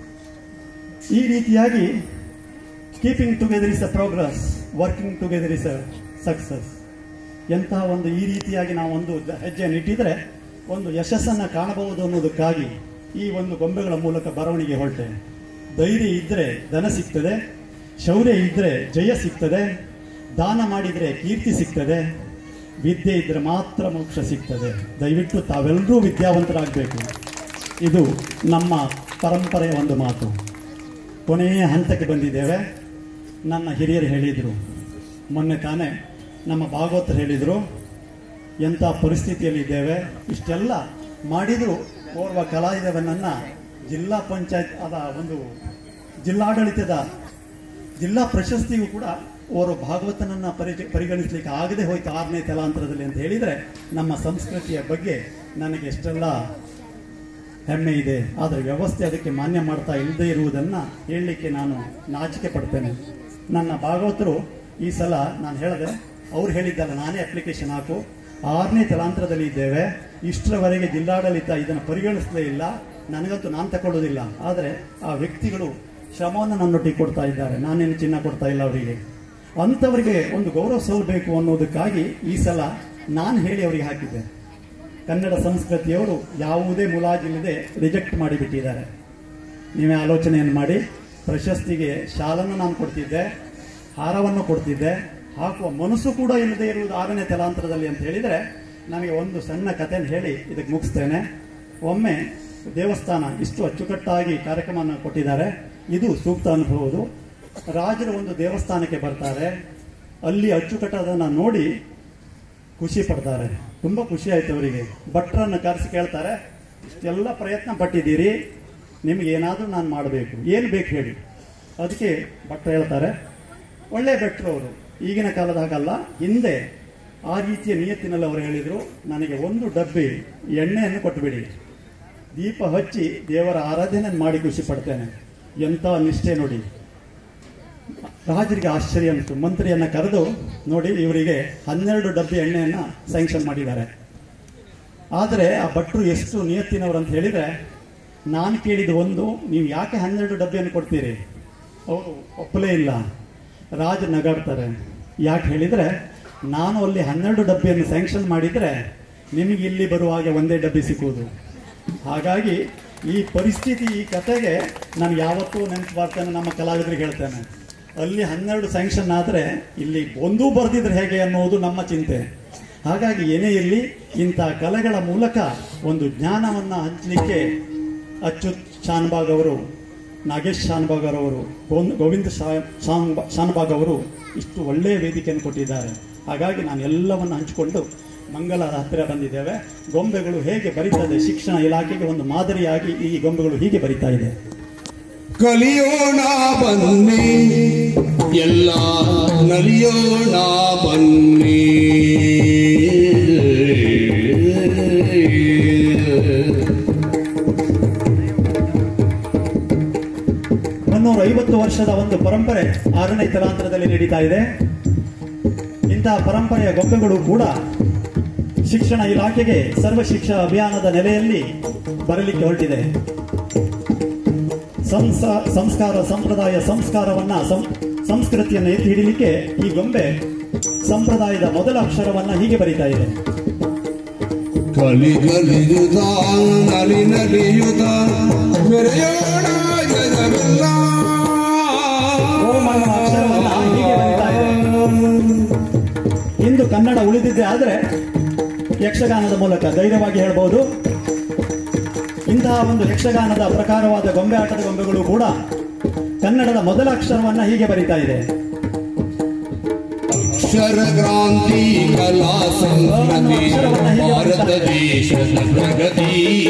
ಈ ರೀತಿಯಾಗಿ keeping together is a progress working together is a success ಎಂತಹ ಒಂದು ಈ ರೀತಿಯಾಗಿ ನಾವು ಒಂದು ಹೆಜ್ಜೆಯನ್ನು ಇಟ್ಟಿದ್ರೆ ಒಂದು ಯಶಸ್ಸನ್ನು ಕಾಣಬಹುದು ಅನ್ನೋದಕ್ಕಾಗಿ ಈ ಒಂದು ಗೊಂಬೆಗಳ ಮೂಲಕ ಬರವಣಿಗೆ ಹೊರಟೆ ಧೈರ್ಯ ಇದ್ದರೆ ಧನ ಸಿಗ್ತದೆ ಶೌರ್ಯ ಇದ್ದರೆ ಜಯ ಸಿಗ್ತದೆ ದಾನ ಮಾಡಿದರೆ ಕೀರ್ತಿ ಸಿಗ್ತದೆ ವಿದ್ಯೆ ಇದ್ದರೆ ಮಾತ್ರ ಮೋಕ್ಷ ಸಿಗ್ತದೆ ದಯವಿಟ್ಟು ತಾವೆಲ್ಲರೂ ವಿದ್ಯಾವಂತರಾಗಬೇಕು ಇದು ನಮ್ಮ ಪರಂಪರೆಯ ಒಂದು ಮಾತು ಕೊನೆಯ ಹಂತಕ್ಕೆ ಬಂದಿದ್ದೇವೆ ನನ್ನ ಹಿರಿಯರು ಹೇಳಿದರು ಮೊನ್ನೆ ತಾನೇ ನಮ್ಮ ಭಾಗವತರು ಹೇಳಿದರು ಎಂಥ ಪರಿಸ್ಥಿತಿಯಲ್ಲಿದ್ದೇವೆ ಇಷ್ಟೆಲ್ಲ ಮಾಡಿದರೂ ಓರ್ವ ಕಲಾವಿದವನನ್ನು ಜಿಲ್ಲಾ ಪಂಚಾಯತ್ ಅದ ಒಂದು ಜಿಲ್ಲಾಡಳಿತದ ಜಿಲ್ಲಾ ಪ್ರಶಸ್ತಿಯೂ ಕೂಡ ಓರ್ವ ಭಾಗವತನನ್ನ ಪರಿಚ ಪರಿಗಣಿಸಲಿಕ್ಕೆ ಆಗದೆ ಹೋಯ್ತು ಆರನೇ ತಲಾಂತರದಲ್ಲಿ ಅಂತ ಹೇಳಿದರೆ ನಮ್ಮ ಸಂಸ್ಕೃತಿಯ ಬಗ್ಗೆ ನನಗೆ ಎಷ್ಟೆಲ್ಲ ಹೆಮ್ಮೆ ಇದೆ ಆದರೆ ವ್ಯವಸ್ಥೆ ಅದಕ್ಕೆ ಮಾನ್ಯ ಮಾಡ್ತಾ ಇಲ್ಲದೆ ಇರುವುದನ್ನು ಹೇಳಲಿಕ್ಕೆ ನಾನು ನಾಚಿಕೆ ಪಡ್ತೇನೆ ನನ್ನ ಭಾಗವತರು ಈ ಸಲ ನಾನು ಹೇಳಿದೆ ಅವ್ರು ಹೇಳಿದ್ದಲ್ಲ ನಾನೇ ಅಪ್ಲಿಕೇಶನ್ ಹಾಕು ಆರನೇ ತಲಾಂತರದಲ್ಲಿ ಇದ್ದೇವೆ ಇಷ್ಟರವರೆಗೆ ಜಿಲ್ಲಾಡಳಿತ ಇದನ್ನು ಪರಿಗಣಿಸಲೇ ಇಲ್ಲ ನನಗಂತೂ ನಾನು ತಗೊಳ್ಳೋದಿಲ್ಲ ಆದರೆ ಆ ವ್ಯಕ್ತಿಗಳು ಶ್ರಮವನ್ನು ನನ್ನೊಟ್ಟಿಗೆ ಕೊಡ್ತಾ ಇದ್ದಾರೆ ನಾನೇನು ಚಿನ್ನ ಕೊಡ್ತಾ ಇಲ್ಲ ಅವರಿಗೆ ಅಂಥವರಿಗೆ ಒಂದು ಗೌರವ ಸಲ್ಲಬೇಕು ಅನ್ನೋದಕ್ಕಾಗಿ ಈ ಸಲ ನಾನು ಹೇಳಿ ಅವರಿಗೆ ಹಾಕಿದ್ದೆ ಕನ್ನಡ ಸಂಸ್ಕೃತಿಯವರು ಯಾವುದೇ ಮುಲಾಜಿಲ್ಲದೆ ರಿಜೆಕ್ಟ್ ಮಾಡಿಬಿಟ್ಟಿದ್ದಾರೆ ನೀವೇ ಆಲೋಚನೆಯನ್ನು ಮಾಡಿ ಪ್ರಶಸ್ತಿಗೆ ಶಾಲನ್ನು ನಾನು ಕೊಡ್ತಿದ್ದೆ ಹಾರವನ್ನು ಕೊಡ್ತಿದ್ದೆ ಹಾಕುವ ಮನಸ್ಸು ಕೂಡ ಇಲ್ಲದೆ ಇರುವುದು ಆರನೇ ತಲಾಂತರದಲ್ಲಿ ಅಂತ ಹೇಳಿದರೆ ನನಗೆ ಒಂದು ಸಣ್ಣ ಕಥೆಯನ್ನು ಹೇಳಿ ಇದಕ್ಕೆ ಮುಗಿಸ್ತೇನೆ ಒಮ್ಮೆ ದೇವಸ್ಥಾನ ಇಷ್ಟು ಅಚ್ಚುಕಟ್ಟಾಗಿ ಕಾರ್ಯಕ್ರಮವನ್ನು ಕೊಟ್ಟಿದ್ದಾರೆ ಇದು ಸೂಕ್ತ ಅನುಭವದು ರಾಜರು ಒಂದು ದೇವಸ್ಥಾನಕ್ಕೆ ಬರ್ತಾರೆ ಅಲ್ಲಿ ಅಚ್ಚುಕಟ್ಟದನ್ನು ನೋಡಿ ಖುಷಿ ಪಡ್ತಾರೆ ತುಂಬ ಖುಷಿ ಆಯ್ತು ಅವರಿಗೆ ಭಟ್ರನ್ನು ಕರೆಸಿ ಕೇಳ್ತಾರೆ ಇಷ್ಟೆಲ್ಲ ಪ್ರಯತ್ನ ಪಟ್ಟಿದ್ದೀರಿ ನಿಮ್ಗೆ ಏನಾದರೂ ನಾನು ಮಾಡಬೇಕು ಏನು ಬೇಕು ಹೇಳಿ ಅದಕ್ಕೆ ಭಟ್ರು ಹೇಳ್ತಾರೆ ಒಳ್ಳೆ ಭಟ್ರು ಅವರು ಈಗಿನ ಕಾಲದಾಗಲ್ಲ ಹಿಂದೆ ಆ ರೀತಿಯ ನಿಯತ್ತಿನಲ್ಲಿ ಅವರು ಹೇಳಿದರು ನನಗೆ ಒಂದು ಡಬ್ಬಿ ಎಣ್ಣೆಯನ್ನು ಕೊಟ್ಟುಬಿಡಿ ದೀಪ ಹಚ್ಚಿ ದೇವರ ಆರಾಧನೆ ಮಾಡಿ ಖುಷಿ ಪಡ್ತೇನೆ ಎಂಥ ನಿಷ್ಠೆ ನೋಡಿ ರಾಜರಿಗೆ ಆಶ್ಚರ್ಯ ಅನಿಸ್ತು ಮಂತ್ರಿಯನ್ನ ಕರೆದು ನೋಡಿ ಇವರಿಗೆ ಹನ್ನೆರಡು ಡಬ್ಬಿ ಎಣ್ಣೆಯನ್ನ ಸ್ಯಾಂಕ್ಷನ್ ಮಾಡಿದ್ದಾರೆ ಆದರೆ ಆ ಭಟ್ರು ಎಷ್ಟು ನಿಯತ್ತಿನವರು ಅಂತ ಹೇಳಿದರೆ ನಾನು ಕೇಳಿದ ಒಂದು ನೀವು ಯಾಕೆ ಹನ್ನೆರಡು ಡಬ್ಬಿಯನ್ನು ಕೊಡ್ತೀರಿ ಅವರು ಒಪ್ಪಲೇ ಇಲ್ಲ ರಾಜ ನಗಾಡ್ತಾರೆ ಯಾಕೆ ಹೇಳಿದರೆ ನಾನು ಅಲ್ಲಿ ಹನ್ನೆರಡು ಡಬ್ಬಿಯನ್ನು ಸ್ಯಾಂಕ್ಷನ್ ಮಾಡಿದರೆ ನಿಮಗೆ ಇಲ್ಲಿ ಬರುವಾಗ ಒಂದೇ ಡಬ್ಬಿ ಸಿಕ್ಕುವುದು ಹಾಗಾಗಿ ಈ ಪರಿಸ್ಥಿತಿ ಈ ಕತೆಗೆ ನಾನು ಯಾವತ್ತೂ ನೆನಪು ಬರ್ತೇನೆ ನಮ್ಮ ಕಲಾವಿದರಿಗೆ ಹೇಳ್ತೇನೆ ಅಲ್ಲಿ ಹನ್ನೆರಡು ಸ್ಯಾಂಕ್ಷನ್ ಆದರೆ ಇಲ್ಲಿ ಒಂದೂ ಬರೆದಿದ್ರೆ ಹೇಗೆ ಅನ್ನೋದು ನಮ್ಮ ಚಿಂತೆ ಹಾಗಾಗಿ ಏನೇ ಇರಲಿ ಇಂಥ ಕಲೆಗಳ ಮೂಲಕ ಒಂದು ಜ್ಞಾನವನ್ನು ಹಂಚಲಿಕ್ಕೆ ಅಚ್ಯುತ್ ಶಾನ್ಬಾಗ್ ಅವರು ನಾಗೇಶ್ ಶಾನ್ಬಾಗ್ ಅವರು ಗೋವಿಂದ್- ಗೋವಿಂದ ಶಾ- ಶಾನ್- ಶಾನ್ಬಾಗ್ ಅವರು ಇಷ್ಟು ಒಳ್ಳೆಯ ವೇದಿಕೆಯನ್ನು ಕೊಟ್ಟಿದ್ದಾರೆ ಹಾಗಾಗಿ ನಾನು ಎಲ್ಲವನ್ನು ಹಂಚಿಕೊಂಡು ಮಂಗಳರ ಹತ್ತಿರ ಬಂದಿದ್ದೇವೆ ಗೊಂಬೆಗಳು ಹೇಗೆ ಬರೀತದೆ ಶಿಕ್ಷಣ ಇಲಾಖೆಗೆ ಒಂದು ಮಾದರಿಯಾಗಿ ಈ ಗೊಂಬೆಗಳು ಹೀಗೆ ಬರಿತಾ ಇದೆ ಕಲಿಯೋಣ ಬನ್ನಿ ಎಲ್ಲ ನಲಿಯೋಣ ಬನ್ನಿ ಮುನ್ನೂರ ಐವತ್ತು ವರ್ಷದ ಒಂದು ಪರಂಪರೆ ಆರನೇ ತಲಾಂತರದಲ್ಲಿ ನಡೀತಾ ಇದೆ ಇಂತಹ ಪರಂಪರೆಯ ಗೊಂಬೆಗಳು ಕೂಡ ಶಿಕ್ಷಣ ಇಲಾಖೆಗೆ ಸರ್ವ ಶಿಕ್ಷಾ ಅಭಿಯಾನದ ನೆಲೆಯಲ್ಲಿ ಬರಲಿಕ್ಕೆ ಹೊರಟಿದೆ ಸಂಸ ಸಂಸ್ಕಾರ ಸಂಪ್ರದಾಯ ಸಂಸ್ಕಾರವನ್ನ ಸಂ- ಸಂಸ್ಕೃತಿಯನ್ನು ಎತ್ತಿ ಹಿಡಿಲಿಕ್ಕೆ ಈ ಗೊಂಬೆ ಸಂಪ್ರದಾಯದ ಮೊದಲ ಅಕ್ಷರವನ್ನ ಹೀಗೆ ಬರೀತಾ ಇದೆ ಕಲಿ ಕಲಿಯುತ ನಲಿ ನಲಿಯುತ ಮೆರೆಯೋಣ ಜಗವೆಲ್ಲ ಓಂ ಅನ್ನುವ ಅಕ್ಷರವನ್ನ ಹೀಗೆ ಬರೀತಾ ಇದೆ ಇಂದು ಕನ್ನಡ ಉಳಿದಿದ್ದೆ ಆದರೆ ಯಕ್ಷಗಾನದ ಮೂಲಕ ಧೈರ್ಯವಾಗಿ ಹೇಳ್ಬೋದು ಇಂತಹ ಒಂದು ಯಕ್ಷಗಾನದ ಪ್ರಕಾರವಾದ ಗೊಂಬೆ ಆಟದ ಗೊಂಬೆಗಳು ಕೂಡ ಕನ್ನಡದ ಮೊದಲ ಅಕ್ಷರವನ್ನ ಹೀಗೆ ಬರೀತಾ ಇದೆ ಅಕ್ಷರ ಕ್ರಾಂತಿ ಕಲಾ ಸಂಸ್ಕೃತಿ ಭಾರತ ದೇಶದ ಪ್ರಗತಿ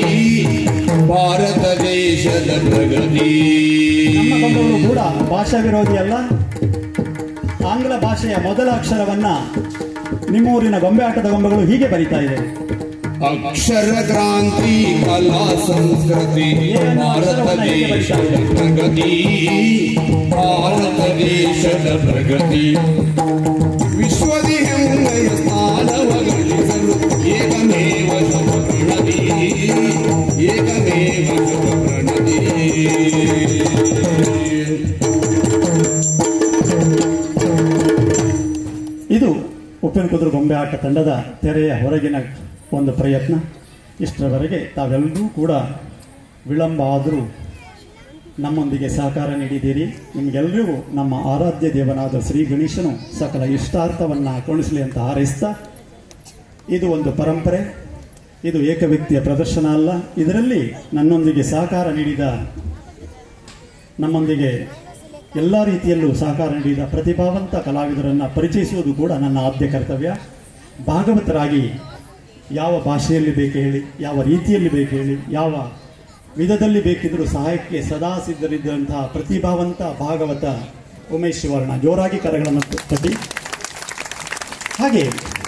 ಭಾರತ ದೇಶದ ಪ್ರಗತಿ ನಮ್ಮ ಗೊಂಬೆಗಳು ಕೂಡ ಭಾಷಾ ವಿರೋಧಿ ಅಲ್ಲ ಆಂಗ್ಲ ಭಾಷೆಯ ಮೊದಲ ಅಕ್ಷರವನ್ನ ನಿಮ್ಮೂರಿನ ಗೊಂಬೆ ಆಟದ ಗೊಂಬೆಗಳು ಹೀಗೆ ಬರೀತಾ ಇದೆ ಅಕ್ಷರ ಕ್ರಾಂತಿ ಕಲಾ ಸಂಸ್ಕೃತಿ ಭಾರತ ದೇಶದ ಪ್ರಗತಿ ಭಾರತ ದೇಶದ ಪ್ರಗತಿ ವಿಶ್ವದಿ ಹೆಮ್ಮೆಯ ಸ್ಥಾನವ ಗಳಿಸಲು ಏಕಮೇವ ಶುಭ ಪ್ರಣತಿ ಏಕಮೇವ ಶುಭ ಪ್ರಣತಿ ಇದು ಉಪ್ಪಿನ ಕುದುರು ಗೊಂಬೆ ಆಟ ತಂಡದ ತೆರೆಯ ಹೊರಗಿನ ಒಂದು ಪ್ರಯತ್ನ ಇಷ್ಟರವರೆಗೆ ತಾವೆಲ್ಲರೂ ಕೂಡ ವಿಳಂಬ ಆದರೂ ನಮ್ಮೊಂದಿಗೆ ಸಹಕಾರ ನೀಡಿದ್ದೀರಿ ನಿಮಗೆಲ್ಲರಿಗೂ ನಮ್ಮ ಆರಾಧ್ಯ ದೇವನಾದ ಶ್ರೀ ಗಣೇಶನು ಸಕಲ ಇಷ್ಟಾರ್ಥವನ್ನು ಕೊಣಿಸಲಿ ಅಂತ ಹಾರೈಸ್ತಾ ಇದು ಒಂದು ಪರಂಪರೆ ಇದು ಏಕ ವ್ಯಕ್ತಿಯ ಪ್ರದರ್ಶನ ಅಲ್ಲ ಇದರಲ್ಲಿ ನನ್ನೊಂದಿಗೆ ಸಹಕಾರ ನೀಡಿದ ನಮ್ಮೊಂದಿಗೆ ಎಲ್ಲ ರೀತಿಯಲ್ಲೂ ಸಹಕಾರ ನೀಡಿದ ಪ್ರತಿಭಾವಂತ ಕಲಾವಿದರನ್ನು ಪರಿಚಯಿಸುವುದು ಕೂಡ ನನ್ನ ಆದ್ಯ ಕರ್ತವ್ಯ ಭಾಗವತರಾಗಿ ಯಾವ ಭಾಷೆಯಲ್ಲಿ ಬೇಕು ಹೇಳಿ ಯಾವ ರೀತಿಯಲ್ಲಿ ಬೇಕು ಹೇಳಿ ಯಾವ ವಿಧದಲ್ಲಿ ಬೇಕಿದ್ದರೂ ಸಹಾಯಕ್ಕೆ ಸದಾ ಸಿದ್ಧರಿದ್ದಂತಹ ಪ್ರತಿಭಾವಂತ ಭಾಗವತ ಉಮೇಶ್ ಶಿವರ್ಣ ಜೋರಾಗಿ ಕರೆಗಳನ್ನು ತಟ್ಟಿ ಹಾಗೆ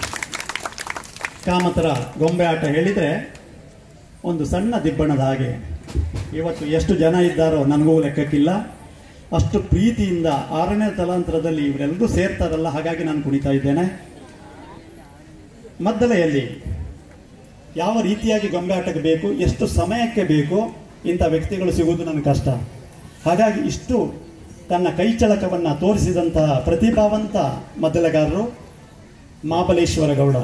ಕಾಮತರ ಗೊಂಬೆ ಆಟ ಹೇಳಿದರೆ ಒಂದು ಸಣ್ಣ ದಿಬ್ಬಣದ ಹಾಗೆ ಇವತ್ತು ಎಷ್ಟು ಜನ ಇದ್ದಾರೋ ನನಗೂ ಲೆಕ್ಕಕ್ಕಿಲ್ಲ ಅಷ್ಟು ಪ್ರೀತಿಯಿಂದ ಆರನೇ ತಲಾಂತರದಲ್ಲಿ ಇವರೆಲ್ಲರೂ ಸೇರ್ತಾರಲ್ಲ ಹಾಗಾಗಿ ನಾನು ಕುಣಿತಾ ಇದ್ದೇನೆ ಮದ್ದಲೆಯಲ್ಲಿ ಯಾವ ರೀತಿಯಾಗಿ ಗೊಂಬೆ ಆಟಕ್ಕೆ ಬೇಕು ಎಷ್ಟು ಸಮಯಕ್ಕೆ ಬೇಕು ಇಂಥ ವ್ಯಕ್ತಿಗಳು ಸಿಗುವುದು ನನಗೆ ಕಷ್ಟ ಹಾಗಾಗಿ ಇಷ್ಟು ತನ್ನ ಕೈಚಳಕವನ್ನು ತೋರಿಸಿದಂತಹ ಪ್ರತಿಭಾವಂತ ಮದ್ದಲೆಗಾರರು ಮಹಾಬಲೇಶ್ವರ ಗೌಡ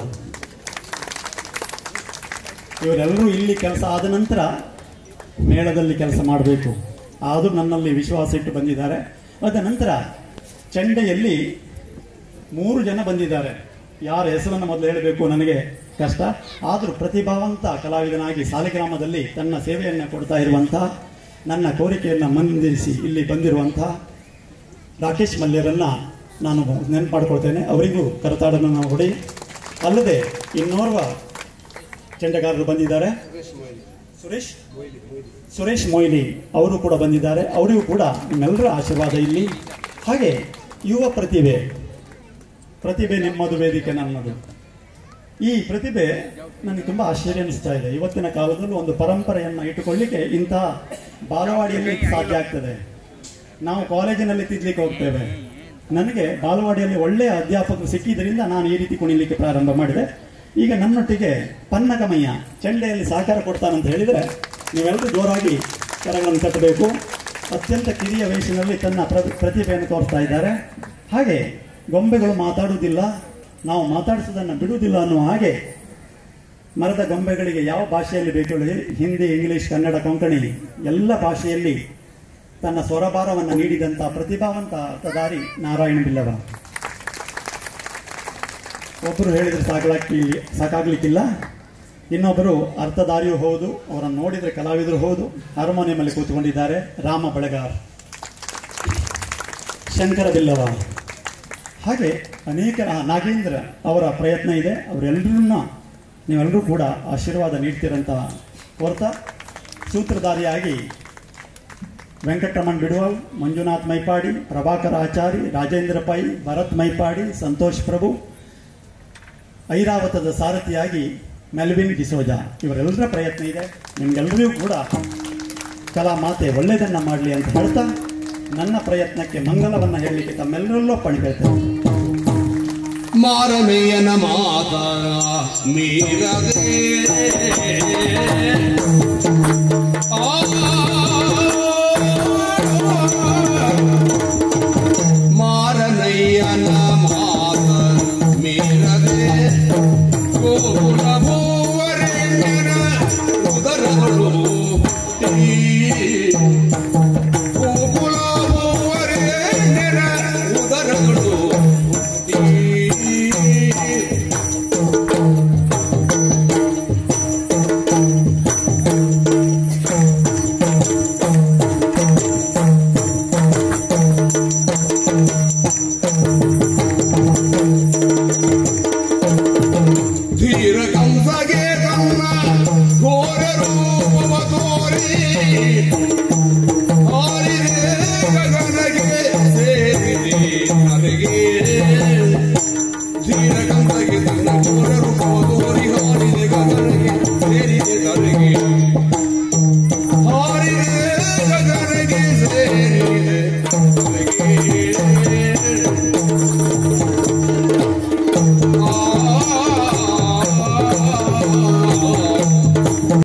ಇವರೆಲ್ಲರೂ ಇಲ್ಲಿ ಕೆಲಸ ಆದ ನಂತರ ಮೇಳದಲ್ಲಿ ಕೆಲಸ ಮಾಡಬೇಕು ಆದರೂ ನನ್ನಲ್ಲಿ ವಿಶ್ವಾಸ ಇಟ್ಟು ಬಂದಿದ್ದಾರೆ ಅದ ನಂತರ ಚಂಡೆಯಲ್ಲಿ ಮೂರು ಜನ ಬಂದಿದ್ದಾರೆ ಯಾರ ಹೆಸರನ್ನು ಮೊದಲು ಹೇಳಬೇಕು ನನಗೆ ಕಷ್ಟ ಆದರೂ ಪ್ರತಿಭಾವಂತ ಕಲಾವಿದನಾಗಿ ಸಾಲಿಗ್ರಾಮದಲ್ಲಿ ತನ್ನ ಸೇವೆಯನ್ನು ಕೊಡ್ತಾ ಇರುವಂತಹ ನನ್ನ ಕೋರಿಕೆಯನ್ನು ಮಂದಿಸಿ ಇಲ್ಲಿ ಬಂದಿರುವಂತಹ ರಾಕೇಶ್ ಮಲ್ಯರನ್ನ ನಾನು ನೆನಪು ಮಾಡ್ಕೊಳ್ತೇನೆ ಅವರಿಗೂ ಕರತಾಡನ್ನು ಹೊಡಿ ಅಲ್ಲದೆ ಇನ್ನೋರ್ವ ಚೆಂಡಗಾರರು ಬಂದಿದ್ದಾರೆ ಸುರೇಶ್ ಸುರೇಶ್ ಮೊಯ್ಲಿ ಅವರು ಕೂಡ ಬಂದಿದ್ದಾರೆ ಅವರಿಗೂ ಕೂಡ ನಿಮ್ಮೆಲ್ಲರ ಆಶೀರ್ವಾದ ಇಲ್ಲಿ ಹಾಗೆ ಯುವ ಪ್ರತಿಭೆ ಪ್ರತಿಭೆ ನಿಮ್ಮದು ವೇದಿಕೆ ನನ್ನದು ಈ ಪ್ರತಿಭೆ ನನಗೆ ತುಂಬ ಆಶ್ಚರ್ಯ ಅನಿಸ್ತಾ ಇದೆ ಇವತ್ತಿನ ಕಾಲದಲ್ಲೂ ಒಂದು ಪರಂಪರೆಯನ್ನು ಇಟ್ಟುಕೊಳ್ಳಿಕ್ಕೆ ಇಂಥ ಬಾಲವಾಡಿಯಲ್ಲಿ ಸಾಧ್ಯ ಆಗ್ತದೆ ನಾವು ಕಾಲೇಜಿನಲ್ಲಿ ತಿದ್ಲಿಕ್ಕೆ ಹೋಗ್ತೇವೆ ನನಗೆ ಬಾಲವಾಡಿಯಲ್ಲಿ ಒಳ್ಳೆಯ ಅಧ್ಯಾಪಕರು ಸಿಕ್ಕಿದ್ರಿಂದ ನಾನು ಈ ರೀತಿ ಕುಣಿಲಿಕ್ಕೆ ಪ್ರಾರಂಭ ಮಾಡಿದೆ ಈಗ ನನ್ನೊಟ್ಟಿಗೆ ಪನ್ನಗಮಯ್ಯ ಚೆಂಡೆಯಲ್ಲಿ ಸಹಕಾರ ಕೊಡ್ತಾನಂತ ಹೇಳಿದರೆ ನೀವೆಲ್ಲರೂ ಜೋರಾಗಿ ಕರಗಳನ್ನು ಕಟ್ಟಬೇಕು ಅತ್ಯಂತ ಕಿರಿಯ ವಯಸ್ಸಿನಲ್ಲಿ ತನ್ನ ಪ್ರ- ಪ್ರತಿಭೆಯನ್ನು ತೋರಿಸ್ತಾ ಇದ್ದಾರೆ ಹಾಗೆ ಗೊಂಬೆಗಳು ಮಾತಾಡುವುದಿಲ್ಲ ನಾವು ಮಾತಾಡಿಸೋದನ್ನು ಬಿಡುವುದಿಲ್ಲ ಅನ್ನುವ ಹಾಗೆ ಮರದ ಗೊಂಬೆಗಳಿಗೆ ಯಾವ ಭಾಷೆಯಲ್ಲಿ ಬೇಕು ಹೇಳಿ ಹಿಂದಿ ಇಂಗ್ಲಿಷ್ ಕನ್ನಡ ಕೊಂಕಣಿ ಎಲ್ಲ ಭಾಷೆಯಲ್ಲಿ ತನ್ನ ಸ್ವರಭಾರವನ್ನು ನೀಡಿದಂಥ ಪ್ರತಿಭಾವಂತ ಅರ್ಥಧಾರಿ ನಾರಾಯಣ ಬಿಲ್ಲವ ಒಬ್ಬರು ಹೇಳಿದ್ರೆ ಸಾಕಾಗ್ಲಿ ಸಾಕಾಗ್ಲಿಕ್ಕಿಲ್ಲ ಇನ್ನೊಬ್ಬರು ಅರ್ಥಧಾರಿಯೂ ಹೌದು ಅವರನ್ನು ನೋಡಿದರೆ ಕಲಾವಿದರು ಹೌದು ಹಾರ್ಮೋನಿಯಮಲ್ಲಿ ಕೂತ್ಕೊಂಡಿದ್ದಾರೆ ರಾಮ ಬೆಳಗಾರ್ ಶಂಕರ ಬಿಲ್ಲವ ಹಾಗೆ ಅನೇಕ ಆ, ನಾಗೇಂದ್ರ ಅವರ ಪ್ರಯತ್ನ ಇದೆ ಅವರೆಲ್ಲರನ್ನ ನೀವೆಲ್ಲರೂ ಕೂಡ ಆಶೀರ್ವಾದ ನೀಡ್ತೀರಂತ ಹೊರತ ಸೂತ್ರಧಾರಿಯಾಗಿ ವೆಂಕಟರಮಣ್ ಬಿಡುವಲ್ ಮಂಜುನಾಥ್ ಮೈಪಾಡಿ ಪ್ರಭಾಕರ ಆಚಾರಿ ರಾಜೇಂದ್ರ ಪೈ ಭರತ್ ಮೈಪಾಡಿ ಸಂತೋಷ್ ಪ್ರಭು ಐರಾವತದ ಸಾರಥಿಯಾಗಿ ಮೆಲ್ವಿನ್ ಡಿಸೋಜಾ ಇವರೆಲ್ಲರ ಪ್ರಯತ್ನ ಇದೆ ನಿಮ್ಗೆಲ್ಲರಿಗೂ ಕೂಡ ಕಲಾ ಮಾತೆ ಒಳ್ಳೆಯದನ್ನ ಮಾಡಲಿ ಅಂತ ಹೇಳ್ತಾ ನನ್ನ ಪ್ರಯತ್ನಕ್ಕೆ ಮಂಗಲವನ್ನ ಹೇಳಲಿಕ್ಕೆ ತಮ್ಮೆಲ್ಲರಲ್ಲೂ ಪಣಿಬೇಡ್ತೇನೆ ಮಾರಮೆಯನ ಮಾತ ಮೀರದೆ ಆ ಮಾರನಯ್ಯನ ಮಾತ ಮೀರದೆ ಗೋಕುಲ ಭೂವರೆಣ್ಯನ ಉದರಗಳು ಹುಟ್ಟಿ ಗೋಕುಲ ಭೂವರೆಣ್ಯನ ಉದರಗಳು ಹುಟ್ಟಿ ಆ